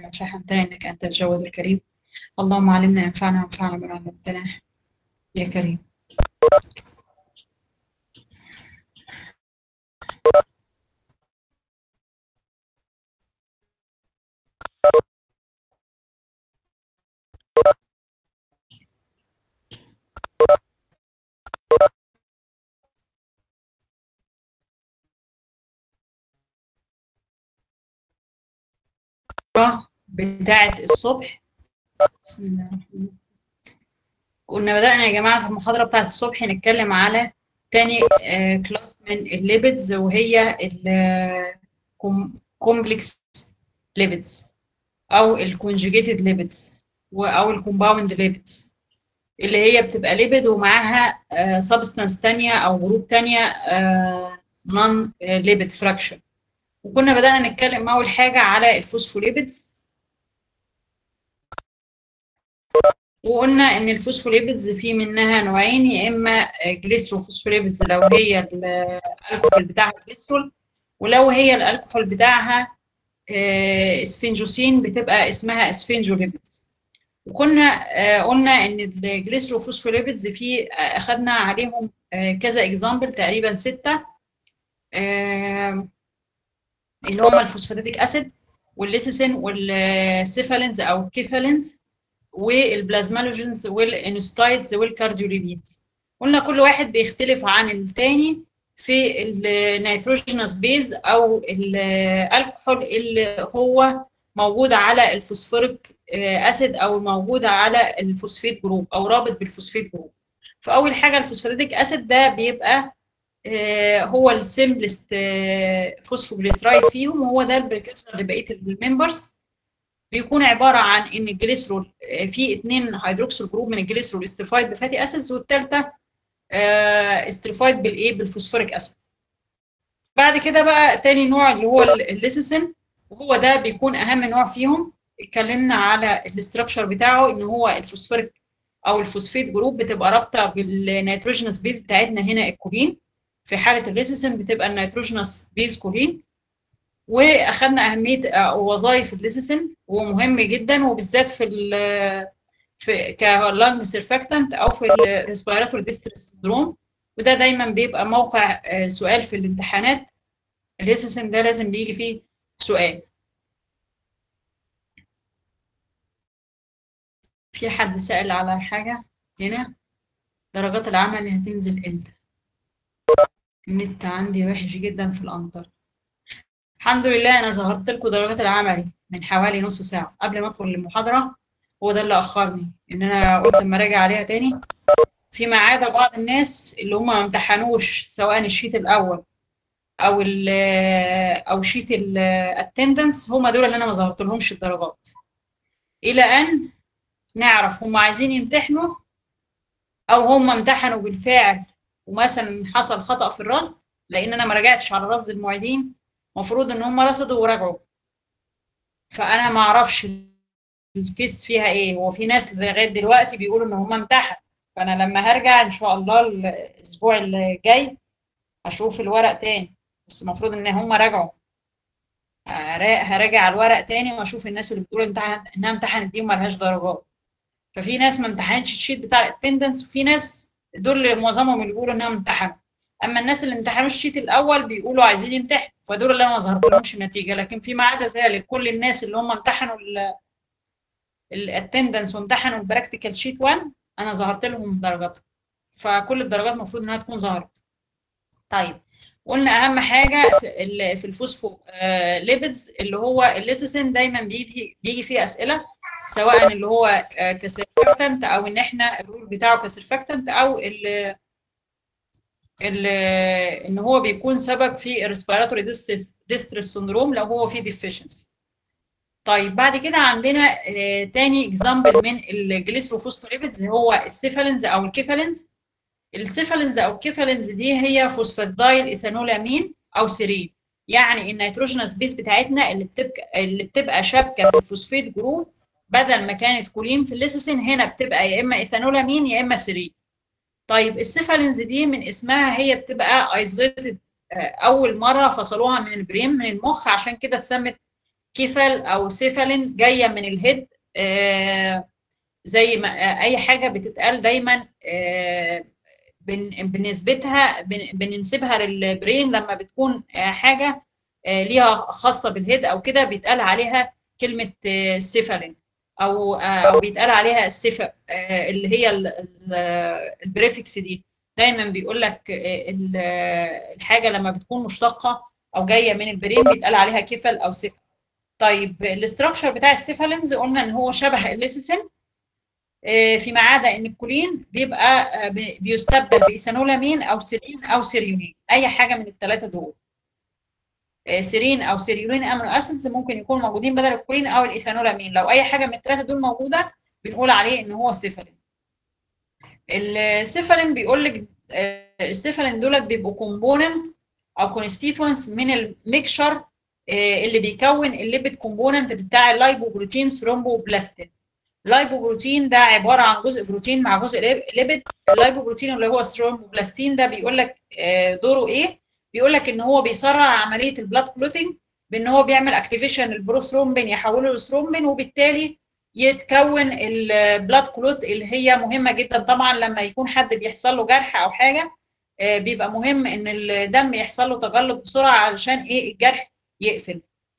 ما فهمتنا إنك أنت الجواد الكريم اللهم علمنا ينفعنا وانفعنا بما علمتنا يا كريم بتاعة الصبح بسم الله الرحمن الرحيم كنا بدأنا يا جماعة في المحاضرة بتاعة الصبح نتكلم على تاني كلاس من الليبيدز وهي الكومبلكس ليبيدز أو الكونجوجيتد ليبيدز أو الكومباوند ليبيدز اللي هي بتبقى ليبيد ومعاها سبستانس تانية أو جروب تانية نون ليبيد فراكشن وكنا بدأنا نتكلم أول حاجة على الفوسفوليبيدز وقلنا ان الفوسفوليبيدز في منها نوعين يا اما جليسروفوسفوليبيدز لو هي الكحول بتاعها جليسرول ولو هي الكحول بتاعها اسفنجوسين بتبقى اسمها اسفنجوليبيدز وكنا قلنا ان الجليسروفوسفوليبيدز في اخذنا عليهم كذا اكزامبل تقريبا سته اللي هم الفوسفاتيك اسيد والليسيسين والسيفالينز او الكيفالينز والبلازمالوجينز والانستايدز والكارديوليبيدز قلنا كل واحد بيختلف عن التاني في النيتروجينوس بيز او الكحول اللي هو موجود على الفوسفوريك اسيد او موجود على الفوسفيت جروب او رابط بالفوسفيت جروب فاول حاجه الفوسفاتيك اسيد ده بيبقى هو السمبلست فوسفوجليسرايد فيهم وهو ده البريكرسر لبقيه الممبرز بيكون عباره عن ان الجليسرول في اثنين هيدروكسيل جروب من الجليسرول استرفايد بفاتي اسيدز والثالثه استرفايد بالايه بالفوسفوريك اسيد بعد كده بقى تاني نوع اللي هو الليسيسين وهو ده بيكون اهم نوع فيهم اتكلمنا على الاستراكشر بتاعه ان هو الفوسفوريك او الفوسفيت جروب بتبقى رابطه بالنيتروجينوس بيز بتاعتنا هنا الكولين في حاله الليسيسين بتبقى النيتروجينوس بيز كولين واخدنا اهميه وظائف الليسيسين ومهم جدا وبالذات في ال في كلانج سيرفاكتنت او في الريسبيراتوري ديستريس سندروم وده دايما بيبقى موقع سؤال في الامتحانات الليسيسين ده لازم بيجي فيه سؤال في حد سأل على حاجة هنا درجات العمل هتنزل امتى النت عندي وحش جدا في الأنطر الحمد لله انا ظهرت لكم درجات العملي من حوالي نص ساعه قبل ما ادخل المحاضره هو ده اللي اخرني ان انا قلت اما اراجع عليها تاني فيما عدا بعض الناس اللي هم ما امتحنوش سواء الشيت الاول او ال او شيت الاتندنس هم دول اللي انا ما ظهرت لهمش الدرجات الى ان نعرف هم عايزين يمتحنوا او هم امتحنوا بالفعل ومثلا حصل خطأ في الرصد لان انا ما راجعتش على رصد المعيدين المفروض ان هم رصدوا وراجعوا فانا ما اعرفش الكيس فيها ايه هو في ناس لغايه دلوقتي بيقولوا ان هم امتحنوا فانا لما هرجع ان شاء الله الاسبوع اللي جاي هشوف الورق تاني بس المفروض ان هم راجعوا هراجع على الورق تاني واشوف الناس اللي بتقول امتحن انها امتحنت دي وما لهاش درجات ففي ناس ما امتحنتش الشيت بتاع الاتندنس وفي ناس دول معظمهم اللي بيقولوا انها امتحنوا اما الناس اللي امتحنوا الشيت الاول بيقولوا عايزين يمتحنوا فدول اللي انا ما ظهرت لهمش النتيجه لكن فيما عدا ذلك كل الناس اللي هم امتحنوا الاتندنس وامتحنوا البراكتيكال شيت 1 انا ظهرت لهم درجاتهم فكل الدرجات المفروض انها تكون ظهرت طيب قلنا اهم حاجه في في الفوسفو ليبيدز اللي هو الليسيسين دايما بيجي بيجي فيه اسئله سواء اللي هو كسيرفاكتنت او ان احنا الرول بتاعه كسيرفاكتنت او ال ان هو بيكون سبب في الريسبيراتوري ديستريس سندروم لو هو فيه ديفيشنسي طيب بعد كده عندنا تاني اكزامبل من الجليسروفوسفوليبيدز هو السيفالينز او الكيفالينز السيفالينز او الكيفالينز دي هي فوسفاتدايل ايثانولامين او سيرين يعني النيتروجينوس بيس بتاعتنا اللي بتبقى اللي بتبقى شابكه في الفوسفيت جروب بدل ما كانت كولين في الليسيسين هنا بتبقى يا اما ايثانولامين يا اما سيرين طيب السيفالينز دي من اسمها هي بتبقى ايزوليتد اول مره فصلوها من البرين من المخ عشان كده اتسمت كيفال او سيفالين جايه من الهيد آه، زي ما آه، اي حاجه بتتقال دايما آه، بن- بنسبتها بن- بننسبها للبرين لما بتكون آه، حاجه آه، ليها خاصه بالهيد او كده بيتقال عليها كلمه آه، سيفالين او آه، او بيتقال عليها السيفا آه، اللي هي ال- ال- البريفكس دي دايما بيقول لك آه، ال- آه، الحاجه لما بتكون مشتقه او جايه من البرين بيتقال عليها كيفل او سيفل طيب الاستراكشر بتاع السيفالينز قلنا ان هو شبه الليسيسين آه، فيما عدا ان الكولين بيبقى آه، بي- بيستبدل بايثانولامين او سيرين او سيريونين اي حاجه من الثلاثه دول آه، سيرين او سيريونين امينو اسيدز ممكن يكونوا موجودين بدل الكولين او الايثانولامين لو اي حاجه من الثلاثه دول موجوده بنقول عليه ان هو سيفالين السيفالين بيقول لك آه، السيفالين دولت بيبقوا كومبوننت او كونستيتوينتس من الميكشر اللي بيكون الليبيد كومبوننت بتاع اللايبوبروتين ثرومبوبلاستين اللايبوبروتين ده عباره عن جزء بروتين مع جزء ليب- ليبيد اللايبوبروتين اللي هو ثرومبوبلاستين ده بيقول لك آه، دوره ايه بيقول لك ان هو بيسرع عمليه البلاد كلوتنج بان هو بيعمل اكتيفيشن البروثرومبين يحوله لثرومبين وبالتالي يتكون البلاد كلوت اللي هي مهمه جدا طبعا لما يكون حد بيحصل له جرح او حاجه آه، بيبقى مهم ان الدم يحصل له تجلط بسرعه علشان ايه الجرح يقفل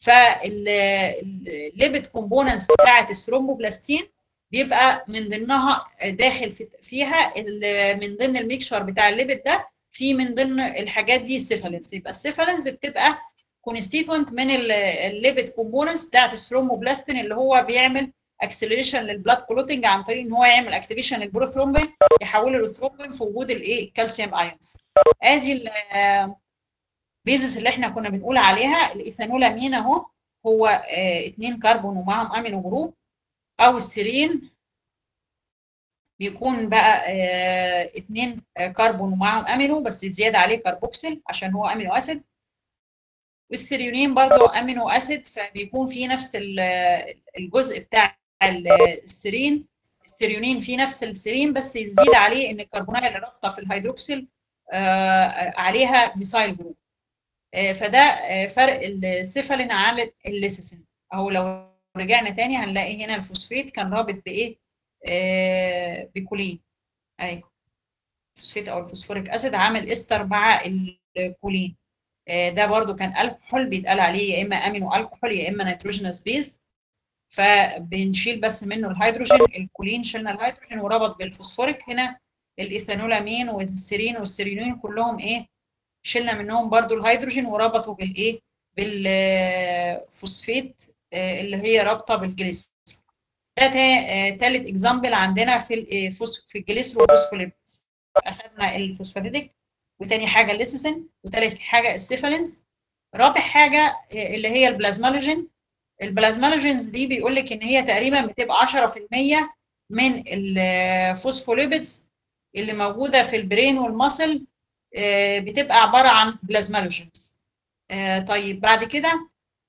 فالليبيد كومبوننتس بتاعه الثرومبوبلاستين بيبقى من ضمنها داخل في فيها ال- من ضمن الميكشر بتاع الليبيد ده في من ضمن الحاجات دي السيفالينز يبقى السيفالينز بتبقى كونستيتوينت من الليبيد كومبوننتس بتاعه الثرومبوبلاستين اللي هو بيعمل اكسلريشن للبلاد كلوتنج عن طريق ان هو يعمل اكتيفيشن للبروثرومبين يحوله لثرومبين في وجود الايه الكالسيوم ايونز ادي البيزس اللي احنا كنا بنقول عليها الايثانولامين اهو هو آه، اتنين كربون ومعهم امينو جروب او السيرين بيكون بقى آه، اتنين آه، كربون ومعهم امينو بس زياده عليه كربوكسيل عشان هو امينو اسيد والسيريونين برضو امينو اسيد فبيكون فيه نفس ال- الجزء بتاع ال- السيرين السيريونين فيه نفس السيرين بس يزيد عليه ان الكربونات اللي رابطه في الهيدروكسيل آه، عليها ميثايل جروب آه، فده آه، فرق السيفالين عن الليسيسين اهو لو رجعنا تاني هنلاقي هنا الفوسفيت كان رابط بايه آه، بكولين اي الفوسفيت او الفوسفوريك اسيد عامل استر مع الكولين آه، ده برضو كان الكحول بيتقال عليه يا اما امينو الكحول يا اما نيتروجينوس بيز فبنشيل بس منه الهيدروجين الكولين شلنا الهيدروجين وربط بالفوسفوريك هنا الايثانولامين والسيرين والسيرينين كلهم ايه شلنا منهم برضو الهيدروجين وربطوا بالايه بالفوسفيت آه، اللي هي رابطه بالجليسرول ده تا- آه، تالت اكزامبل عندنا في الفوس في الجليسرول فوسفوليبيدز اخذنا الفوسفاتيديك وتاني حاجه الليسيسين وتالت حاجه السيفالينز رابع حاجه آه، اللي هي البلازمالوجين البلازمالوجينز دي بيقول لك ان هي تقريبا بتبقى 10% من الفوسفوليبيدز اللي موجوده في البرين والمصل آه، بتبقى عباره عن بلازمالوجينز آه، طيب بعد كده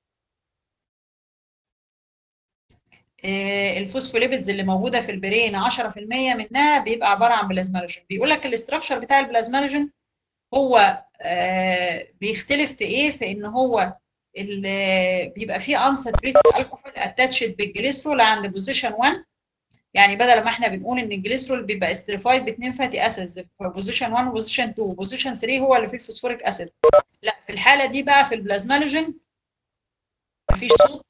آه، الفوسفوليبيدز اللي موجوده في البرين 10% منها بيبقى عباره عن بلازمالوجين بيقول لك الاستراكشر بتاع البلازمالوجين هو آه، بيختلف في ايه في ان هو ال- بيبقى فيه انساتوريتد الكحول اتاتشد بالجليسرول عند بوزيشن 1 يعني بدل ما احنا بنقول ان الجليسرول بيبقى استريفايد باثنين فاتي اسيدز في بوزيشن 1 وبوزيشن 2 وبوزيشن 3 هو اللي فيه الفوسفوريك اسيد لا في الحاله دي بقى في البلازمالوجين مفيش صوت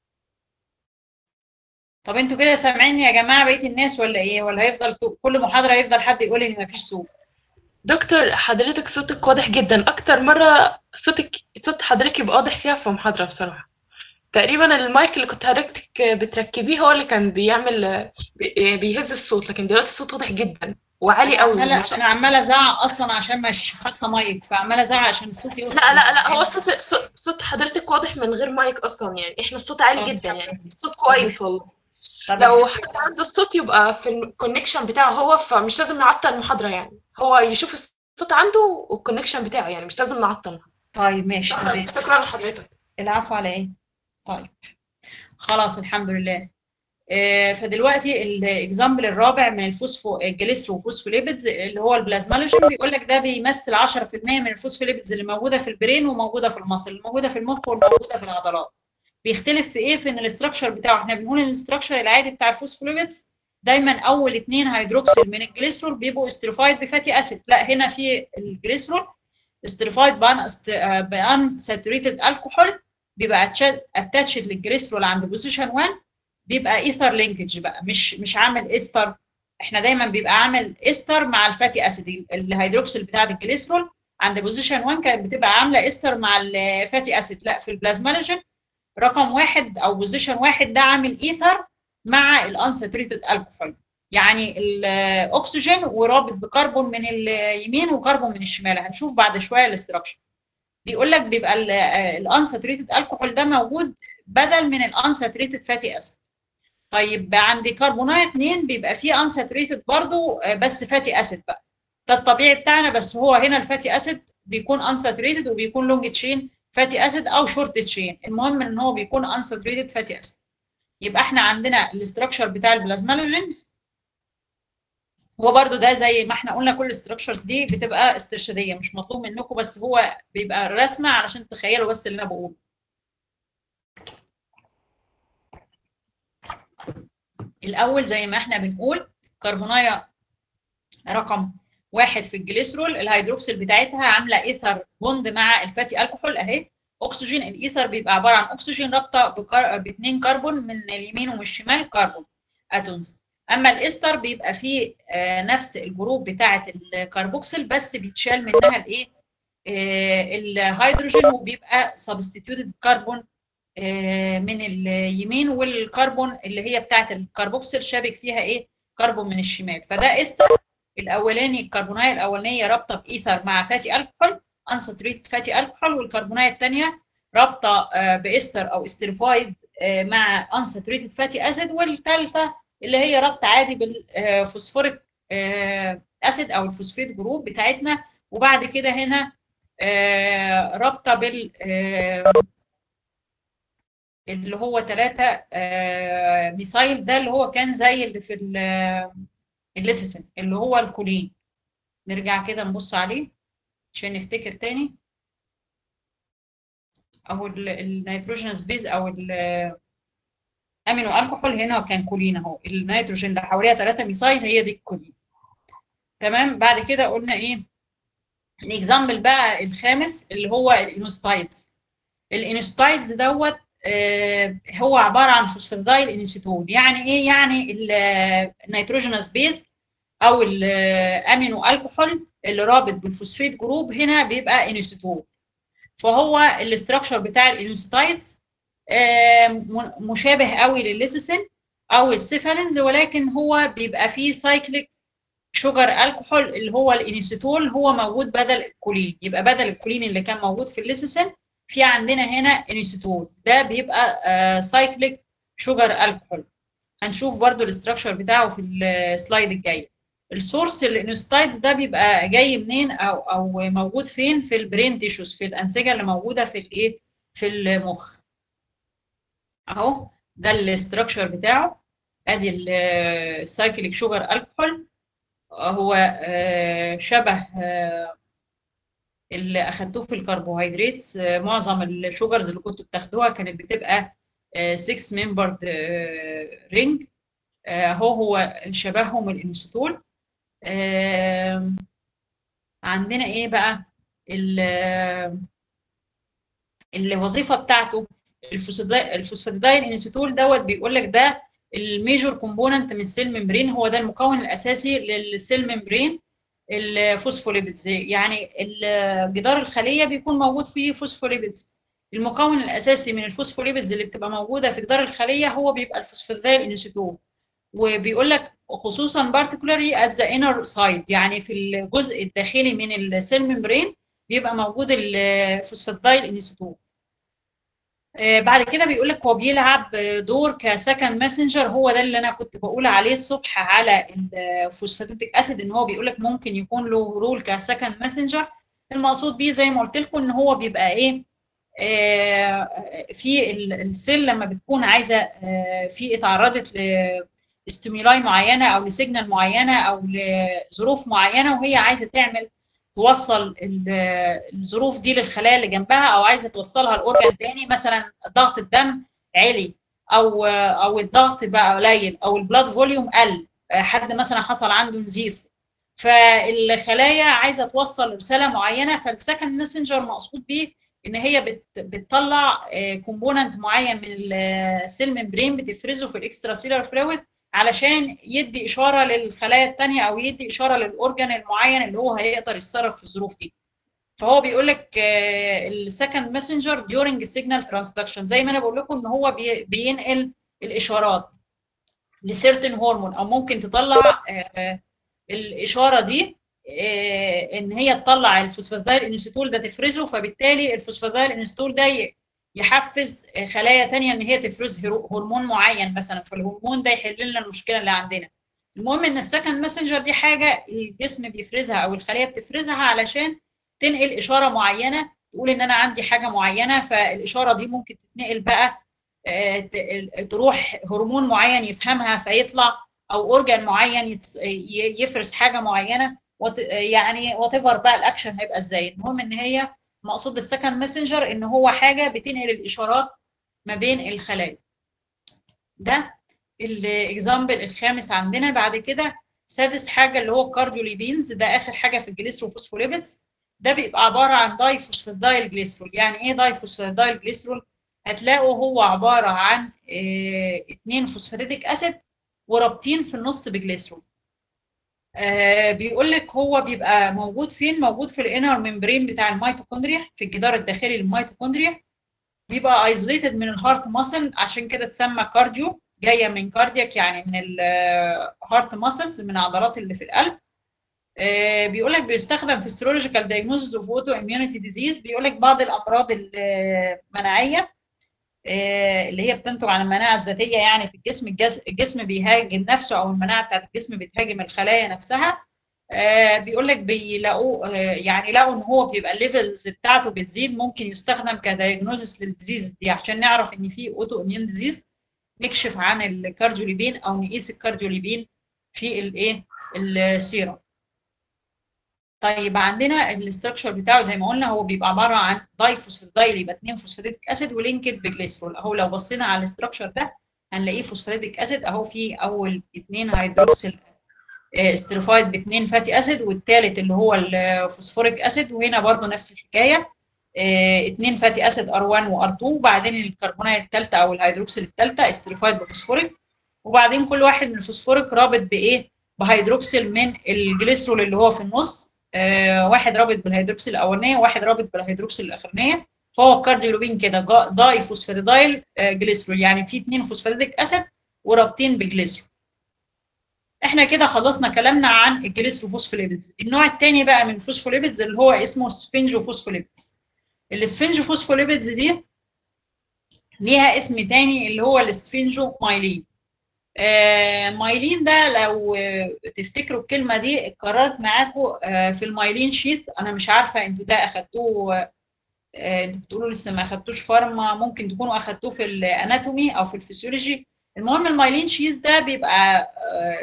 طب انتوا كده سامعيني يا جماعه بقيه الناس ولا ايه ولا هيفضل تو- كل محاضره هيفضل حد يقول ان مفيش صوت دكتور حضرتك صوتك واضح جدا اكتر مرة صوتك صوت حضرتك يبقى واضح فيها في محاضرة بصراحة تقريبا المايك اللي كنت حضرتك بتركبيه هو اللي كان بيعمل بي- بيهز الصوت لكن دلوقتي الصوت واضح جدا وعالي انا قوي عماله ما شاء انا عماله ازعق اصلا عشان مش حاطه مايك فعماله ازعق عشان الصوت يوصل لا لا لا هو الصوت صوت- صوت حضرتك واضح من غير مايك اصلا يعني احنا الصوت عالي طب جدا الحمد يعني لله الصوت كويس والله طب لو الحمد حد عنده الصوت يبقى في الكونكشن بتاعه هو فمش لازم نعطل المحاضرة يعني هو يشوف الصوت عنده والكونكشن بتاعه يعني مش لازم نعطل طيب ماشي شكرا تمام شكرا لحضرتك العفو على ايه طيب خلاص الحمد لله آه، فدلوقتي الاكزامبل الرابع من الفوسفو الجليسرو فوسفوليبيدز اللي هو البلازمالوجين بيقول لك ده بيمثل 10% من الفوسفوليبيدز اللي موجوده في البرين وموجوده في المصل الموجوده في المخ والموجوده في العضلات بيختلف في ايه في ان الاستراكشر بتاعه احنا بنقول ان الاستراكشر العادي بتاع الفوسفوليبيدز دايما اول اثنين هيدروكسيل من الجليسرول بيبقوا استريفايد بفاتي اسيد لا هنا في الجليسرول استريفايد بان بان ساتوريتد الكحول بيبقى اتاتشد للجليسرول عند بوزيشن 1 بيبقى ايثر لينكج بقى مش مش عامل استر احنا دايما بيبقى عامل استر مع الفاتي اسيد الهيدروكسيل بتاع الجليسرول عند بوزيشن 1 كانت بتبقى عامله استر مع الفاتي اسيد لا في البلازمالوجين رقم واحد او بوزيشن واحد ده عامل ايثر مع الانساتريتد الكحول يعني الاكسجين ورابط بكربون من اليمين وكربون من الشمال هنشوف بعد شويه الاستراكشر بيقول لك بيبقى الانساتريتد الكحول ده موجود بدل من الانساتريتد فاتي اسيد طيب عند كربونايه 2 بيبقى فيه انساتريتد برضو بس فاتي اسيد بقى ده الطبيعي بتاعنا بس هو هنا الفاتي اسيد بيكون انساتريتد وبيكون لونج تشين فاتي اسيد او شورت تشين المهم ان هو بيكون انساتريتد فاتي اسيد يبقى احنا عندنا الاستراكشر بتاع البلازمالوجينز هو برضو ده زي ما احنا قلنا كل الاستراكشرز دي بتبقى استرشاديه مش مطلوب منكم بس هو بيبقى رسمه علشان تتخيلوا بس اللي انا بقوله الاول زي ما احنا بنقول كربونايه رقم واحد في الجليسرول الهيدروكسيل بتاعتها عامله ايثر بوند مع الفاتي الكحول اهي اكسجين الايثر بيبقى عباره عن اكسجين رابطه بكر... باثنين كربون من اليمين ومن الشمال كربون اتومز اما الاستر بيبقى فيه آه نفس الجروب بتاعه الكربوكسيل بس بيتشال منها الايه آه الهيدروجين وبيبقى سبستيتيوتد كربون آه من اليمين والكربون اللي هي بتاعه الكربوكسيل شابك فيها ايه كربون من الشمال فده استر الاولاني الكربونايه الاولانيه رابطه بايثر مع فاتي الكحول انساتريتد فاتي الكحول والكربونايه الثانيه رابطه باستر او استريفايد مع انساتريتد فاتي اسيد والثالثه اللي هي رابطه عادي بالفوسفوريك اسيد او الفوسفيت جروب بتاعتنا وبعد كده هنا رابطه بال اللي هو 3 ميثايل ده اللي هو كان زي اللي في الليسيسين اللي هو الكولين نرجع كده نبص عليه عشان نفتكر تاني او النيتروجينس بيز او الامينو الكحول هنا كان كولين اهو النيتروجين اللي حواليها 3 ميثايل هي دي الكولين تمام بعد كده قلنا ايه الاكزامبل بقى الخامس اللي هو الانوستايدز الانوستايدز دوت آه هو عباره عن فوسفاتيدايل انستول يعني ايه يعني النيتروجينس بيز او الامينو الكحول اللي رابط بالفوسفيت جروب هنا بيبقى انستول فهو الاستراكشر بتاع الانوستايدز مشابه قوي للليسيسين او السيفالينز ولكن هو بيبقى فيه سايكليك شوجر الكحول اللي هو الانستول هو موجود بدل الكولين يبقى بدل الكولين اللي كان موجود في الليسيسين في عندنا هنا انستول ده بيبقى سايكليك شوجر الكحول هنشوف برضو الاستراكشر بتاعه في السلايد الجاي السورس الانوستايدز ده بيبقى جاي منين او او موجود فين في البرين تيشوز في الانسجه اللي موجوده في الايه في المخ اهو ده الاستراكشر بتاعه ادي السايكليك شوجر الكحول هو شبه اللي اخدتوه في الكربوهيدرات معظم الشوجرز اللي كنتوا بتاخدوها كانت بتبقى 6 ممبرد رينج هو هو شبههم الانستول عندنا ايه بقى الوظيفه بتاعته الفوسفاتيدايل انستول دوت بيقول لك ده الميجور كومبوننت من السيل ممبرين هو ده المكون الاساسي للسيل ممبرين الفوسفوليبيدز يعني جدار الخليه بيكون موجود فيه فوسفوليبيدز المكون الاساسي من الفوسفوليبيدز اللي بتبقى موجوده في جدار الخليه هو بيبقى الفوسفاتيدايل انستول وبيقول لك خصوصا particularly at the inner side يعني في الجزء الداخلي من السيل ممبرين بيبقى موجود الفوسفاتيدايل انستول بعد كده بيقول لك هو بيلعب دور كسكند ماسنجر هو ده اللي انا كنت بقول عليه الصبح على الفوسفاتيديك اسيد ان هو بيقول لك ممكن يكون له رول كسكند ماسنجر المقصود بيه زي ما قلت لكم ان هو بيبقى ايه آه في السيل لما بتكون عايزه آه في اتعرضت لاستيمولاي معينه او لسيجنال معينه او لظروف معينه وهي عايزه تعمل توصل الظروف دي للخلايا اللي جنبها او عايزه توصلها لاورجان تاني مثلا ضغط الدم عالي او او الضغط بقى قليل او البلاد فوليوم قل حد مثلا حصل عنده نزيف فالخلايا عايزه توصل رساله معينه فالسكند ماسنجر مقصود بيه ان هي بت بتطلع كومبوننت معين من السيل ممبرين بتفرزه في الاكسترا سيلر فلويد علشان يدي اشاره للخلايا الثانيه او يدي اشاره للاورجان المعين اللي هو هيقدر يتصرف في الظروف دي فهو بيقول لك السكند ماسنجر ديورنج السيجنال ترانسدكشن زي ما انا بقول لكم ان هو بينقل الاشارات لسيرتن هرمون او ممكن تطلع الاشاره دي ان هي تطلع الفوسفاتيل انستول ده تفرزه فبالتالي الفوسفاتيل انستول ده يحفز خلايا تانية ان هي تفرز هرمون معين مثلا فالهرمون ده يحل لنا المشكله اللي عندنا المهم ان السكند ماسنجر دي حاجه الجسم بيفرزها او الخليه بتفرزها علشان تنقل اشاره معينه تقول ان انا عندي حاجه معينه فالاشاره دي ممكن تتنقل بقى تروح هرمون معين يفهمها فيطلع او اورجان معين يفرز حاجه معينه يعني وات ايفر بقى الاكشن هيبقى ازاي المهم ان هي مقصود السكند ماسنجر ان هو حاجه بتنقل الاشارات ما بين الخلايا ده الاكزامبل الخامس عندنا بعد كده سادس حاجه اللي هو الكارديوليبينز ده اخر حاجه في الجليسروفوسفوليبيدز ده بيبقى عباره عن داي فوسفاتيدايل جليسرول يعني ايه داي فوسفاتيدايل جليسرول هتلاقوا هو عباره عن اه اتنين فوسفاتيديك اسيد ورابطين في النص بجليسرول آه بيقول لك هو بيبقى موجود فين موجود في الانر ممبرين بتاع الميتوكوندريا في الجدار الداخلي للميتوكوندريا بيبقى ايزوليتد من الهارت ماسل عشان كده اتسمى كارديو جايه من كاردياك يعني من الهارت ماسلز من العضلات اللي في القلب آه بيقول لك بيستخدم في استرولوجيكال دايجنوزز اوف اوتو اميونيتي ديزيز بيقول لك بعض الامراض المناعيه اللي هي بتنتج عن المناعه الذاتيه يعني في الجسم الجسم بيهاجم نفسه او المناعه بتاعت الجسم بتهاجم الخلايا نفسها بيقول لك بيلاقوا يعني لقوا ان هو بيبقى الليفلز بتاعته بتزيد ممكن يستخدم كدايجنوزس للديزيز دي عشان نعرف ان في اوتو اميون ديزيز نكشف عن الكارديوليبين او نقيس الكارديوليبين في الايه السيرم طيب عندنا الاستراكشر بتاعه زي ما قلنا هو بيبقى عباره عن داي فوسفاتيدايل يبقى اثنين فوسفاتيديك اسيد ولينكد بجليسرول اهو لو بصينا على الاستراكشر ده هنلاقيه فوسفاتيديك اسيد اهو في اول اثنين هيدروكسيل استريفايد باثنين فاتي اسيد والثالث اللي هو الفوسفوريك اسيد وهنا برضو نفس الحكايه اثنين فاتي اسيد ار1 وار2 وبعدين الكربونات الثالثه او الهيدروكسيل الثالثه استريفايد بفوسفوريك وبعدين كل واحد من الفوسفوريك رابط بايه بهيدروكسيل من الجليسرول اللي هو في النص آه واحد رابط بالهيدروكسيل الاولانيه وواحد رابط بالهيدروكسيل الاخرانيه فهو الكارديولوبين كده داي فوسفاتيدايل آه جليسرول يعني في اثنين فوسفاتيديك اسيد ورابطين بجليسرول احنا كده خلصنا كلامنا عن الجليسروفوسفوليبيدز النوع الثاني بقى من الفوسفوليبيدز اللي هو اسمه سفنجوفوسفوليبيدز السفنجوفوسفوليبيدز دي ليها اسم تاني اللي هو السفنجو مايلين آه مايلين ده لو تفتكروا الكلمه دي اتكررت معاكم آه في المايلين شيث انا مش عارفه انتوا ده اخدتوه آه انتوا بتقولوا لسه ما اخدتوش فارما ممكن تكونوا اخدتوه في الاناتومي او في الفسيولوجي المهم المايلين شيث ده بيبقى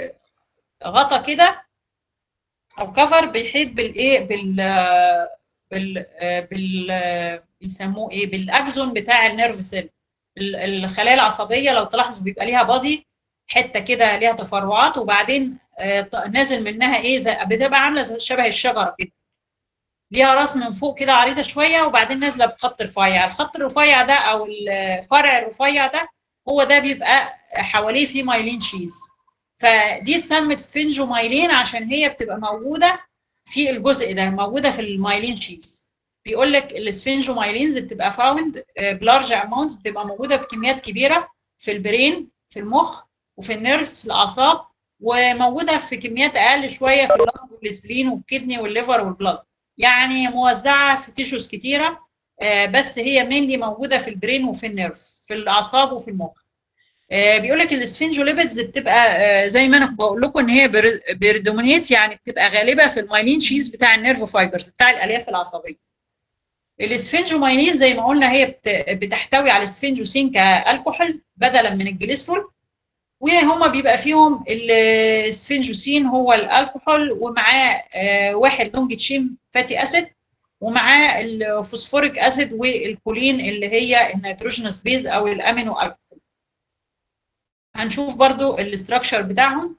غطا كده او كفر بيحيط بالايه بال بال بال بيسموه ايه بالاكزون بتاع النيرف سيل الخلايا العصبيه لو تلاحظوا بيبقى ليها بادي حته كده ليها تفرعات وبعدين نازل منها ايه زي بتبقى عامله شبه الشجره كده ليها راس من فوق كده عريضه شويه وبعدين نازله بخط رفيع الخط الرفيع ده او الفرع الرفيع ده هو ده بيبقى حواليه فيه مايلين شيز فدي اتسمت سفنجو مايلين عشان هي بتبقى موجوده في الجزء ده موجوده في المايلين شيز بيقول لك السفنجو مايلينز بتبقى فاوند بلارج اماونتس بتبقى موجوده بكميات كبيره في البرين في المخ وفي النيرفز في الاعصاب وموجوده في كميات اقل شويه في اللنج والسبلين والكدني والليفر والبلد يعني موزعه في تيشوز كتيره بس هي مينلي موجوده في البرين وفي النيرفز في الاعصاب وفي المخ بيقول لك السفنجوليبيدز بتبقى زي ما انا بقول لكم ان هي بيردومينيت يعني بتبقى غالبه في المايلين شيز بتاع النيرف فايبرز بتاع الالياف العصبيه السفنجومايلين زي ما قلنا هي بتحتوي على السفنجوسين كالكحول بدلا من الجليسرول وهما بيبقى فيهم السفنجوسين هو الالكحول ومعاه واحد لونج تشين فاتي اسيد ومعاه الفوسفوريك اسيد والكولين اللي هي النيتروجينوس بيز او الامينو الكحول هنشوف برضو الاستراكشر بتاعهم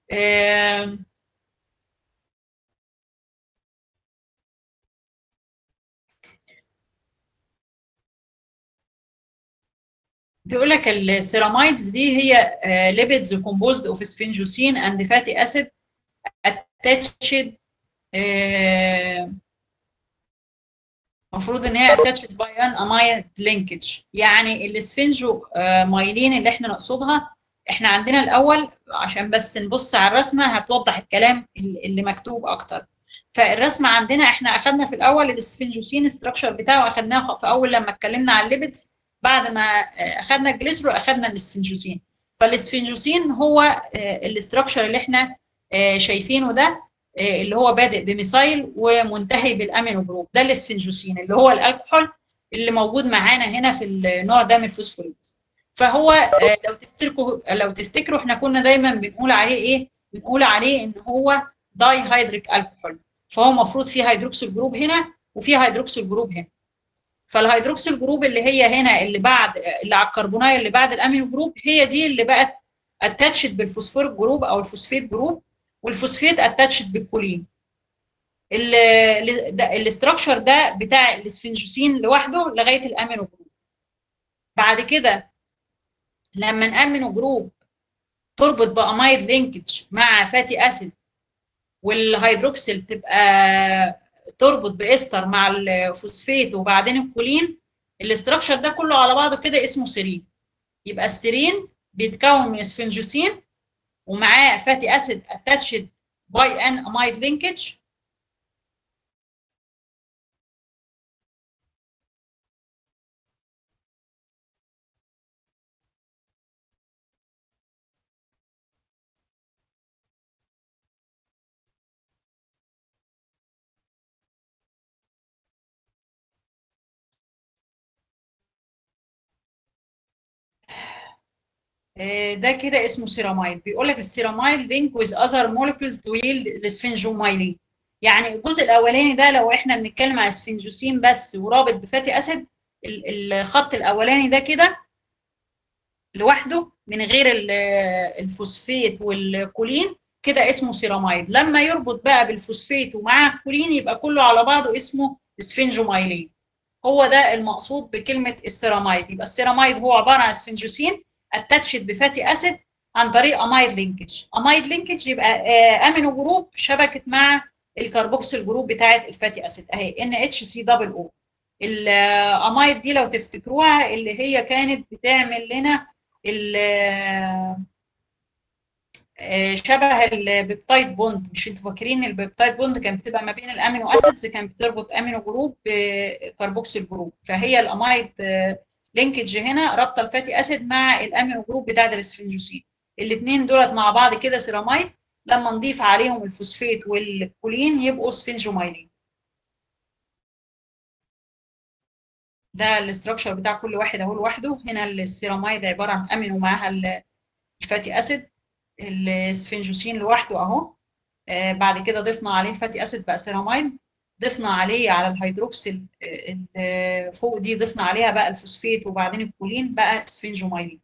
بيقول لك السيراميدز دي هي ليبيدز كومبوزد اوف سفنجوسين اند فاتي اسيد اتاتشد المفروض ان هي اتاتشد باي ان امايد لينكج يعني السفنجو مايلين اللي احنا نقصدها احنا عندنا الاول عشان بس نبص على الرسمه هتوضح الكلام اللي مكتوب اكتر فالرسمه عندنا احنا اخذنا في الاول السفنجوسين ستراكشر بتاعه اخذناه في اول لما اتكلمنا على الليبيدز بعد ما اخذنا الجليسرول اخذنا الاسفنجوسين فالاسفنجوسين هو الاستراكشر اللي احنا شايفينه ده اللي هو بادئ بميثايل ومنتهي بالامينو جروب ده الاسفنجوسين اللي هو الالكحول اللي موجود معانا هنا في النوع ده من الفوسفوريدز فهو لو تفتكروا لو تفتكروا احنا كنا دايما بنقول عليه ايه بنقول عليه ان هو داي هيدريك الكحول فهو المفروض فيه هيدروكسيل جروب هنا وفيه هيدروكسيل جروب هنا فالهيدروكسيل جروب اللي هي هنا اللي بعد اللي على الكربونايه اللي بعد الامينو جروب هي دي اللي بقت اتاتشد بالفوسفوريك جروب او الفوسفيت جروب والفوسفيت اتاتشد بالكولين الاستراكشر ده بتاع الاسفنجوسين لوحده لغايه الامينو جروب بعد كده لما الامينو جروب تربط بامايد لينكج مع فاتي اسيد والهيدروكسيل تبقى تربط باستر مع الفوسفيت وبعدين الكولين الاستراكشر ده كله على بعضه كده اسمه سيرين يبقى السيرين بيتكون من اسفنجوسين ومعاه فاتي اسيد اتاتشد باي ان امايد لينكج ده كده اسمه سيراميد بيقول لك السيراميد لينك with other molecules to yield الاسفنجومايلين يعني الجزء الاولاني ده لو احنا بنتكلم على اسفنجوسين بس ورابط بفاتي اسيد الخط الاولاني ده كده لوحده من غير الفوسفيت والكولين كده اسمه سيراميد لما يربط بقى بالفوسفيت ومعاه الكولين يبقى كله على بعضه اسمه اسفنجومايلين هو ده المقصود بكلمه السيراميد يبقى السيراميد هو عباره عن اسفنجوسين اتاتشد بفاتي اسيد عن طريق امايد لينكج امايد لينكج يبقى امينو جروب شبكت مع الكربوكسيل جروب بتاعه الفاتي اسيد اهي ان اتش سي دبل او الامايد دي لو تفتكروها اللي هي كانت بتعمل لنا شبه البيبتايد بوند مش انتوا فاكرين البيبتايد بوند كانت بتبقى ما بين الامينو اسيدز كانت بتربط امينو جروب بكربوكسيل جروب فهي الامايد لينكج هنا رابطه الفاتي اسيد مع الامينو جروب بتاع الاسفنجوسين الاثنين دولت مع بعض كده سيراميد لما نضيف عليهم الفوسفيت والكولين يبقوا سفنجومايلين ده الاستراكشر بتاع كل واحد اهو لوحده هنا السيراميد عباره عن امينو معاها الفاتي اسيد السفنجوسين لوحده اهو آه بعد كده ضفنا عليه الفاتي اسيد بقى سيراميد ضفنا عليه على الهيدروكسيل فوق دي ضفنا عليها بقى الفوسفيت وبعدين الكولين بقى سفنجومايلين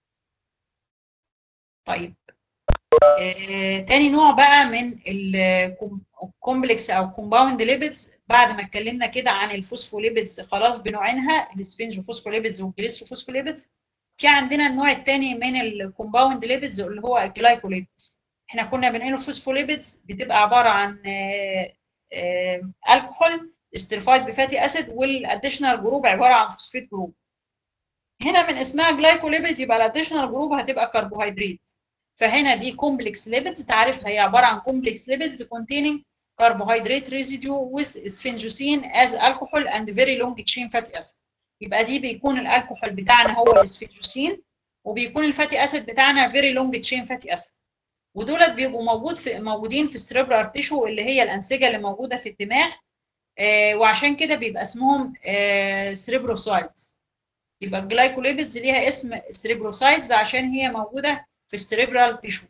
طيب آه تاني نوع بقى من الكومبلكس او كومباوند ليبيدز بعد ما اتكلمنا كده عن الفوسفوليبيدز خلاص بنوعينها السفنجو فوسفوليبيدز والجليسرو فوسفوليبيدز في عندنا النوع الثاني من الكومباوند ليبيدز اللي هو الجلايكوليبيدز احنا كنا بنقول الفوسفوليبيدز بتبقى عباره عن آه آه الكحول استرفايد بفاتي اسيد والاديشنال جروب عباره عن فوسفيت جروب هنا من اسمها جلايكوليبيد يبقى الاديشنال جروب هتبقى كربوهيدرات فهنا دي كومبلكس ليبيدز تعرفها هي عباره عن كومبلكس ليبيدز containing carbohydrate residue with sphingosine as alcohol and very long chain fatty acid يبقى دي بيكون الالكحول بتاعنا هو السفنجوسين وبيكون الفاتي اسيد بتاعنا very long chain fatty acid ودولت بيبقوا موجود في موجودين في السريبرال تيشو اللي هي الانسجه اللي موجوده في الدماغ آه وعشان كده بيبقى اسمهم آه سريبروسايتس يبقى الجلايكوليبيدز ليها اسم سريبروسايتس عشان هي موجوده في السريبرال تيشو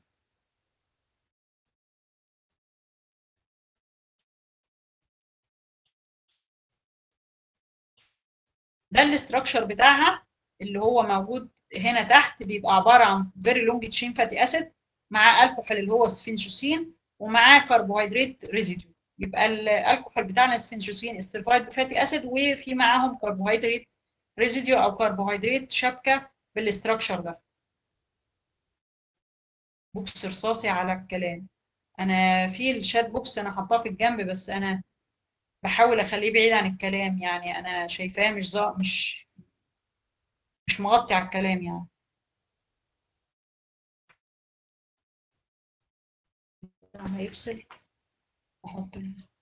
ده الاستراكشر بتاعها اللي هو موجود هنا تحت بيبقى عباره عن فيري لونج تشين فاتي اسيد مع الكحول اللي هو سفنجوسين ومعاه كربوهيدرات ريزيديو يبقى الكحول بتاعنا سفنجوسين استرفايد فاتي اسيد وفي معاهم كربوهيدرات ريزيديو او كربوهيدرات شبكه بالاستراكشر ده بوكس رصاصي على الكلام انا في الشات بوكس انا حاطاه في الجنب بس انا بحاول اخليه بعيد عن الكلام يعني انا شايفاه مش زا... مش مش مغطي على الكلام يعني هيفصل احط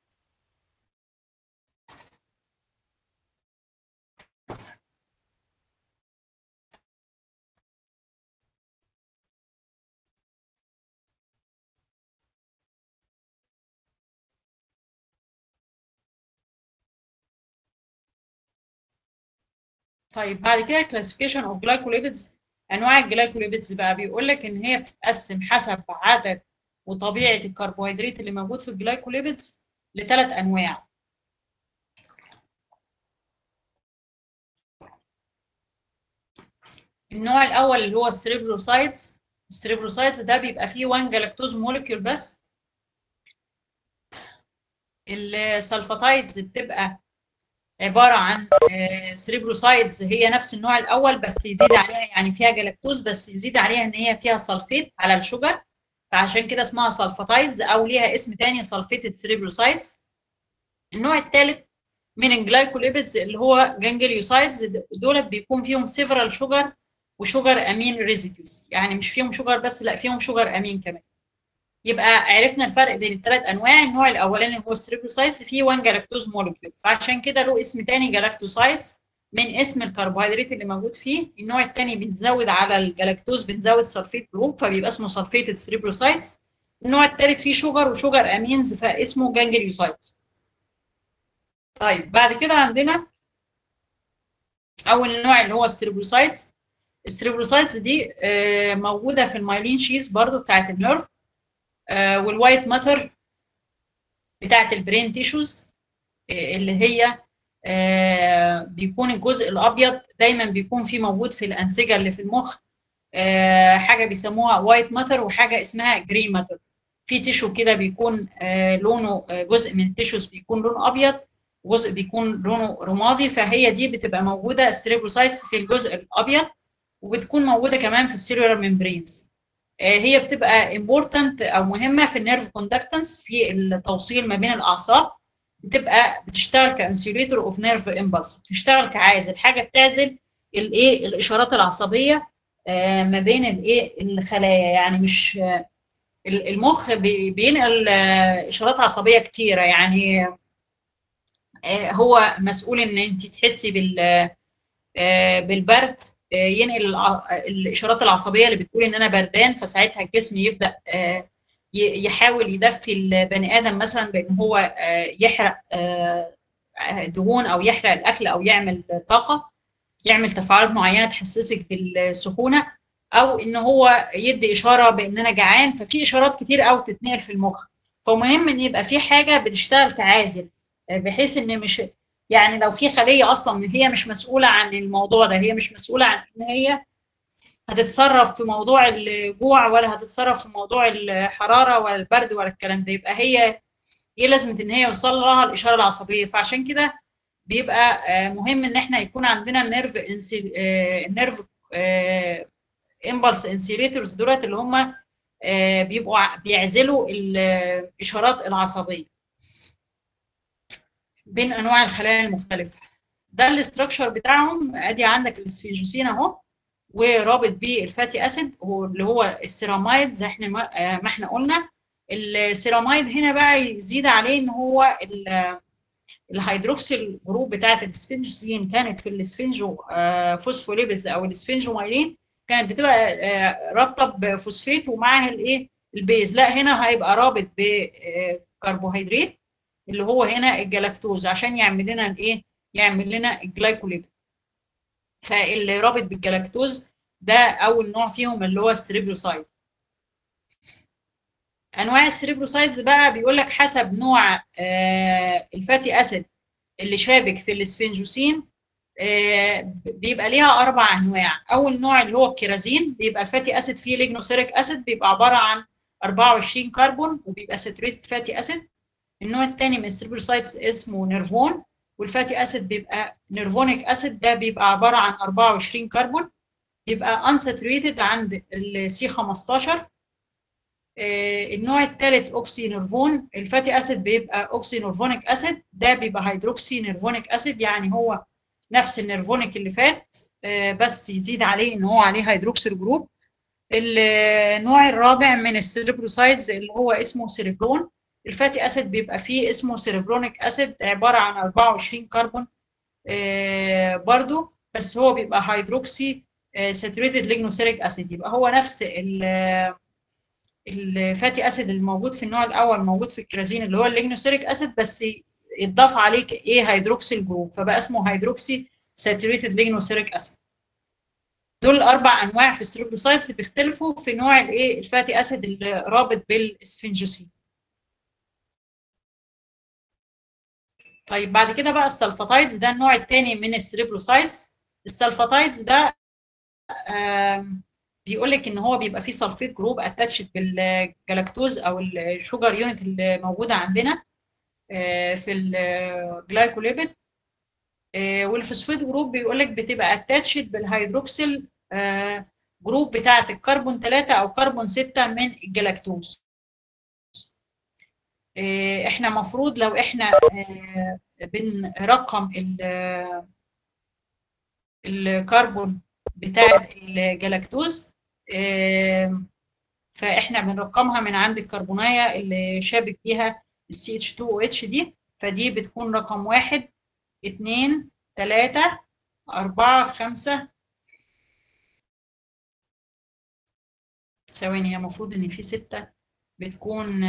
طيب بعد كده كلاسيفيكيشن اوف جلايكوليبيدز انواع الجلايكوليبيدز بقى بيقول لك ان هي بتتقسم حسب عدد وطبيعه الكربوهيدرات اللي موجود في الجلايكوليبيدز لثلاث انواع النوع الاول اللي هو السريبروسايتس السريبروسايتس ده بيبقى فيه 1 جلاكتوز موليكيول بس السلفاتايدز بتبقى عباره عن سريبروسايدز هي نفس النوع الاول بس يزيد عليها يعني فيها جلاكتوز بس يزيد عليها ان هي فيها سلفيت على الشجر فعشان كده اسمها سلفاتايدز او ليها اسم تاني سلفيتد سريبروسايدز النوع الثالث من الجلايكوليبيدز اللي هو جانجليوسايدز دولت بيكون فيهم سيفرال شجر وشجر امين ريزيديوز يعني مش فيهم شجر بس لا فيهم شجر امين كمان يبقى عرفنا الفرق بين الثلاث انواع النوع الاولاني هو السريبروسايتس فيه 1 جلاكتوز مولكيول فعشان كده له اسم تاني جلاكتوسايتس من اسم الكربوهيدرات اللي موجود فيه النوع الثاني بنزود على الجلاكتوز بنزود سلفيت جروب فبيبقى اسمه سلفيتد سريبروسايتس النوع الثالث فيه شجر وشجر امينز فاسمه جانجليوسايتس طيب بعد كده عندنا اول نوع اللي هو السريبروسايتس السريبروسايتس دي موجوده في المايلين شيز برضو بتاعت النيرف والوايت ماتر بتاعت البرين تيشوز اللي هي بيكون الجزء الابيض دايما بيكون فيه موجود في الانسجه اللي في المخ حاجه بيسموها وايت ماتر وحاجه اسمها جري ماتر في تيشو كده بيكون لونه جزء من التيشوز بيكون لونه ابيض جزء بيكون لونه رمادي فهي دي بتبقى موجوده السريبروسايتس في الجزء الابيض وبتكون موجوده كمان في السيلولار ممبرينز هي بتبقى امبورتنت او مهمه في النيرف كوندكتنس في التوصيل ما بين الاعصاب بتبقى بتشتغل كانسيوليتور اوف نيرف امبلس بتشتغل كعازل حاجه بتعزل الايه الاشارات العصبيه ما بين الايه الخلايا يعني مش المخ بينقل اشارات عصبيه كتيره يعني هو مسؤول ان انت تحسي بال بالبرد ينقل الاشارات العصبيه اللي بتقول ان انا بردان فساعتها الجسم يبدا يحاول يدفي البني ادم مثلا بان هو يحرق دهون او يحرق الاكل او يعمل طاقه يعمل تفاعلات معينه تحسسك بالسخونه او ان هو يدي اشاره بان انا جعان ففي اشارات كتير قوي تتنقل في المخ فمهم ان يبقى في حاجه بتشتغل كعازل بحيث ان مش يعني لو في خليه اصلا هي مش مسؤوله عن الموضوع ده هي مش مسؤوله عن ان هي هتتصرف في موضوع الجوع ولا هتتصرف في موضوع الحراره ولا البرد ولا الكلام ده يبقى هي ايه لازمه ان هي يوصل لها الاشاره العصبيه فعشان كده بيبقى مهم ان احنا يكون عندنا النيرف النيرف امبلس انسيليتورز دولت اللي هم بيبقوا بيعزلوا الاشارات العصبيه بين انواع الخلايا المختلفه ده الاستراكشر بتاعهم ادي عندك السفينجوسين اهو ورابط بيه الفاتي اسيد اللي هو السيرامايد زي احنا ما احنا قلنا السيرامايد هنا بقى يزيد عليه ان هو الهيدروكسيل جروب بتاعه السفنجوسين كانت في السفنجو فوسفوليبيدز او السفنجومايلين كانت بتبقى رابطه بفوسفيت ومعاها الايه البيز لا هنا هيبقى رابط بكربوهيدرات اللي هو هنا الجلاكتوز عشان يعمل لنا الايه يعمل لنا الجلايكوليبيد فاللي رابط بالجلاكتوز ده اول نوع فيهم اللي هو السريبروسايد انواع السريبروسايدز بقى بيقول لك حسب نوع آه الفاتي اسيد اللي شابك في الاسفنجوسين آه بيبقى ليها اربع انواع اول نوع اللي هو الكيرازين بيبقى الفاتي اسيد فيه ليجنوسيريك اسيد بيبقى عباره عن 24 كربون وبيبقى ساتوريتد فاتي اسيد النوع الثاني من السريبروسايدز اسمه نيرفون والفاتي اسيد بيبقى نيرفونيك اسيد ده بيبقى عباره عن 24 كربون بيبقى unsaturated عند السي 15 آه النوع الثالث اوكسي نيرفون الفاتي اسيد بيبقى اوكسي نيرفونيك اسيد ده بيبقى هيدروكسي نيرفونيك اسيد يعني هو نفس النيرفونيك اللي فات آه بس يزيد عليه ان هو عليه هيدروكسيل جروب النوع الرابع من السيربروسايدز اللي هو اسمه سيربرون الفاتي اسيد بيبقى فيه اسمه سيربرونيك اسيد عباره عن 24 كربون آه برضو بس هو بيبقى هيدروكسي ساتوريتد ليجنوسيريك اسيد يبقى هو نفس الفاتي اسيد اللي موجود في النوع الاول موجود في الكرازين اللي هو الليجنوسيريك اسيد بس يتضاف عليه ايه هيدروكسيل جروب فبقى اسمه هيدروكسي ساتوريتد ليجنوسيريك اسيد دول اربع انواع في السيربروسايتس بيختلفوا في نوع الايه الفاتي اسيد اللي رابط بالسفنجوسين طيب بعد كده بقى السلفاتايدز ده النوع الثاني من السيربروسايتس السلفاتايدز ده بيقول لك ان هو بيبقى فيه سلفيت جروب اتاتشد بالجلاكتوز او الشوجر يونت اللي موجوده عندنا في الجلايكوليبيد والفوسفيد جروب بيقول لك بتبقى اتاتشد بالهيدروكسيل جروب بتاعه الكربون 3 او كربون 6 من الجلاكتوز احنا مفروض لو احنا بنرقم الكربون بتاعه الجلاكتوز فاحنا بنرقمها من عند الكربونايه اللي شابك بيها السي اتش 2 او اتش دي فدي بتكون رقم واحد اتنين تلاتة أربعة خمسة ثواني هي المفروض إن في ستة بتكون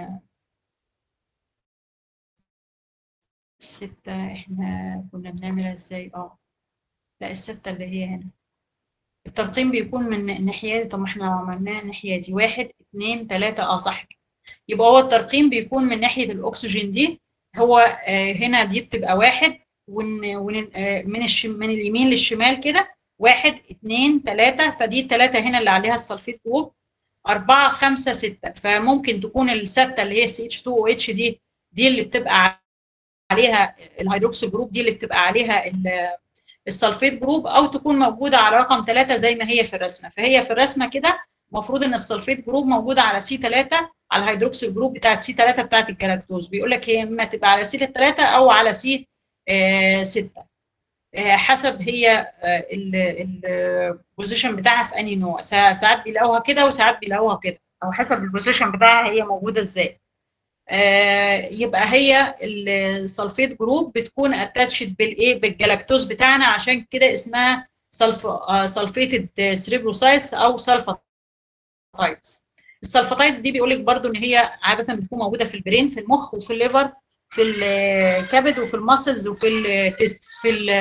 ستة احنا كنا بنعملها ازاي اه لا الستة اللي هي هنا الترقيم بيكون من الناحية دي طب ما احنا لو عملناها الناحية دي واحد اتنين تلاتة اه صح كده يبقى هو الترقيم بيكون من ناحية الأكسجين دي هو آه هنا دي بتبقى واحد ون ون آه من الشم من اليمين للشمال كده واحد اتنين تلاتة فدي التلاتة هنا اللي عليها السلفيت جروب أربعة خمسة ستة فممكن تكون الستة اللي هي سي اتش 2 او اتش دي دي اللي بتبقى عليها الهيدروكسيل جروب دي اللي بتبقى عليها السلفيت جروب او تكون موجوده على رقم 3 زي ما هي في الرسمه فهي في الرسمه كده المفروض ان السلفيت جروب موجوده على سي 3 على الهيدروكسيل جروب بتاعت سي 3 بتاعت الجلاكتوز بيقول لك هي اما تبقى على سي 3 او على سي 6 حسب هي البوزيشن بتاعها في انهي نوع ساعات بيلاقوها كده وساعات بيلاقوها كده او حسب البوزيشن بتاعها هي موجوده ازاي يبقى هي السلفيت جروب بتكون اتاتشد بالايه بالجلاكتوز بتاعنا عشان كده اسمها سلف سلفيتد سريبروسايتس او سلفاتايتس السلفاتايتس دي بيقول لك برده ان هي عاده بتكون موجوده في البرين في المخ وفي الليفر في الكبد وفي الماسلز وفي التستس في ال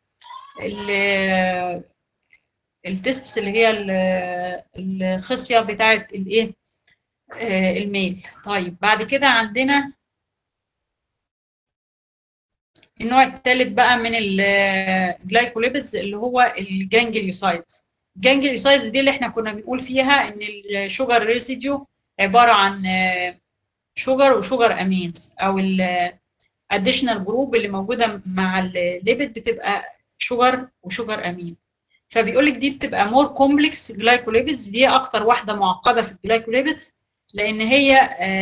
ال التستس اللي هي الخصيه بتاعه الايه الميل طيب بعد كده عندنا النوع الثالث بقى من الجلايكوليبيدز اللي هو الجانجليوسايدز الجانجليوسايدز دي اللي احنا كنا بنقول فيها ان الشوجر ريسيديو عباره عن شوجر وشوجر امينز او الاديشنال جروب اللي موجوده مع الليبيد بتبقى شوجر وشوجر امين فبيقول لك دي بتبقى مور كومبلكس جلايكوليبيدز دي اكتر واحده معقده في الجلايكوليبيدز لان هي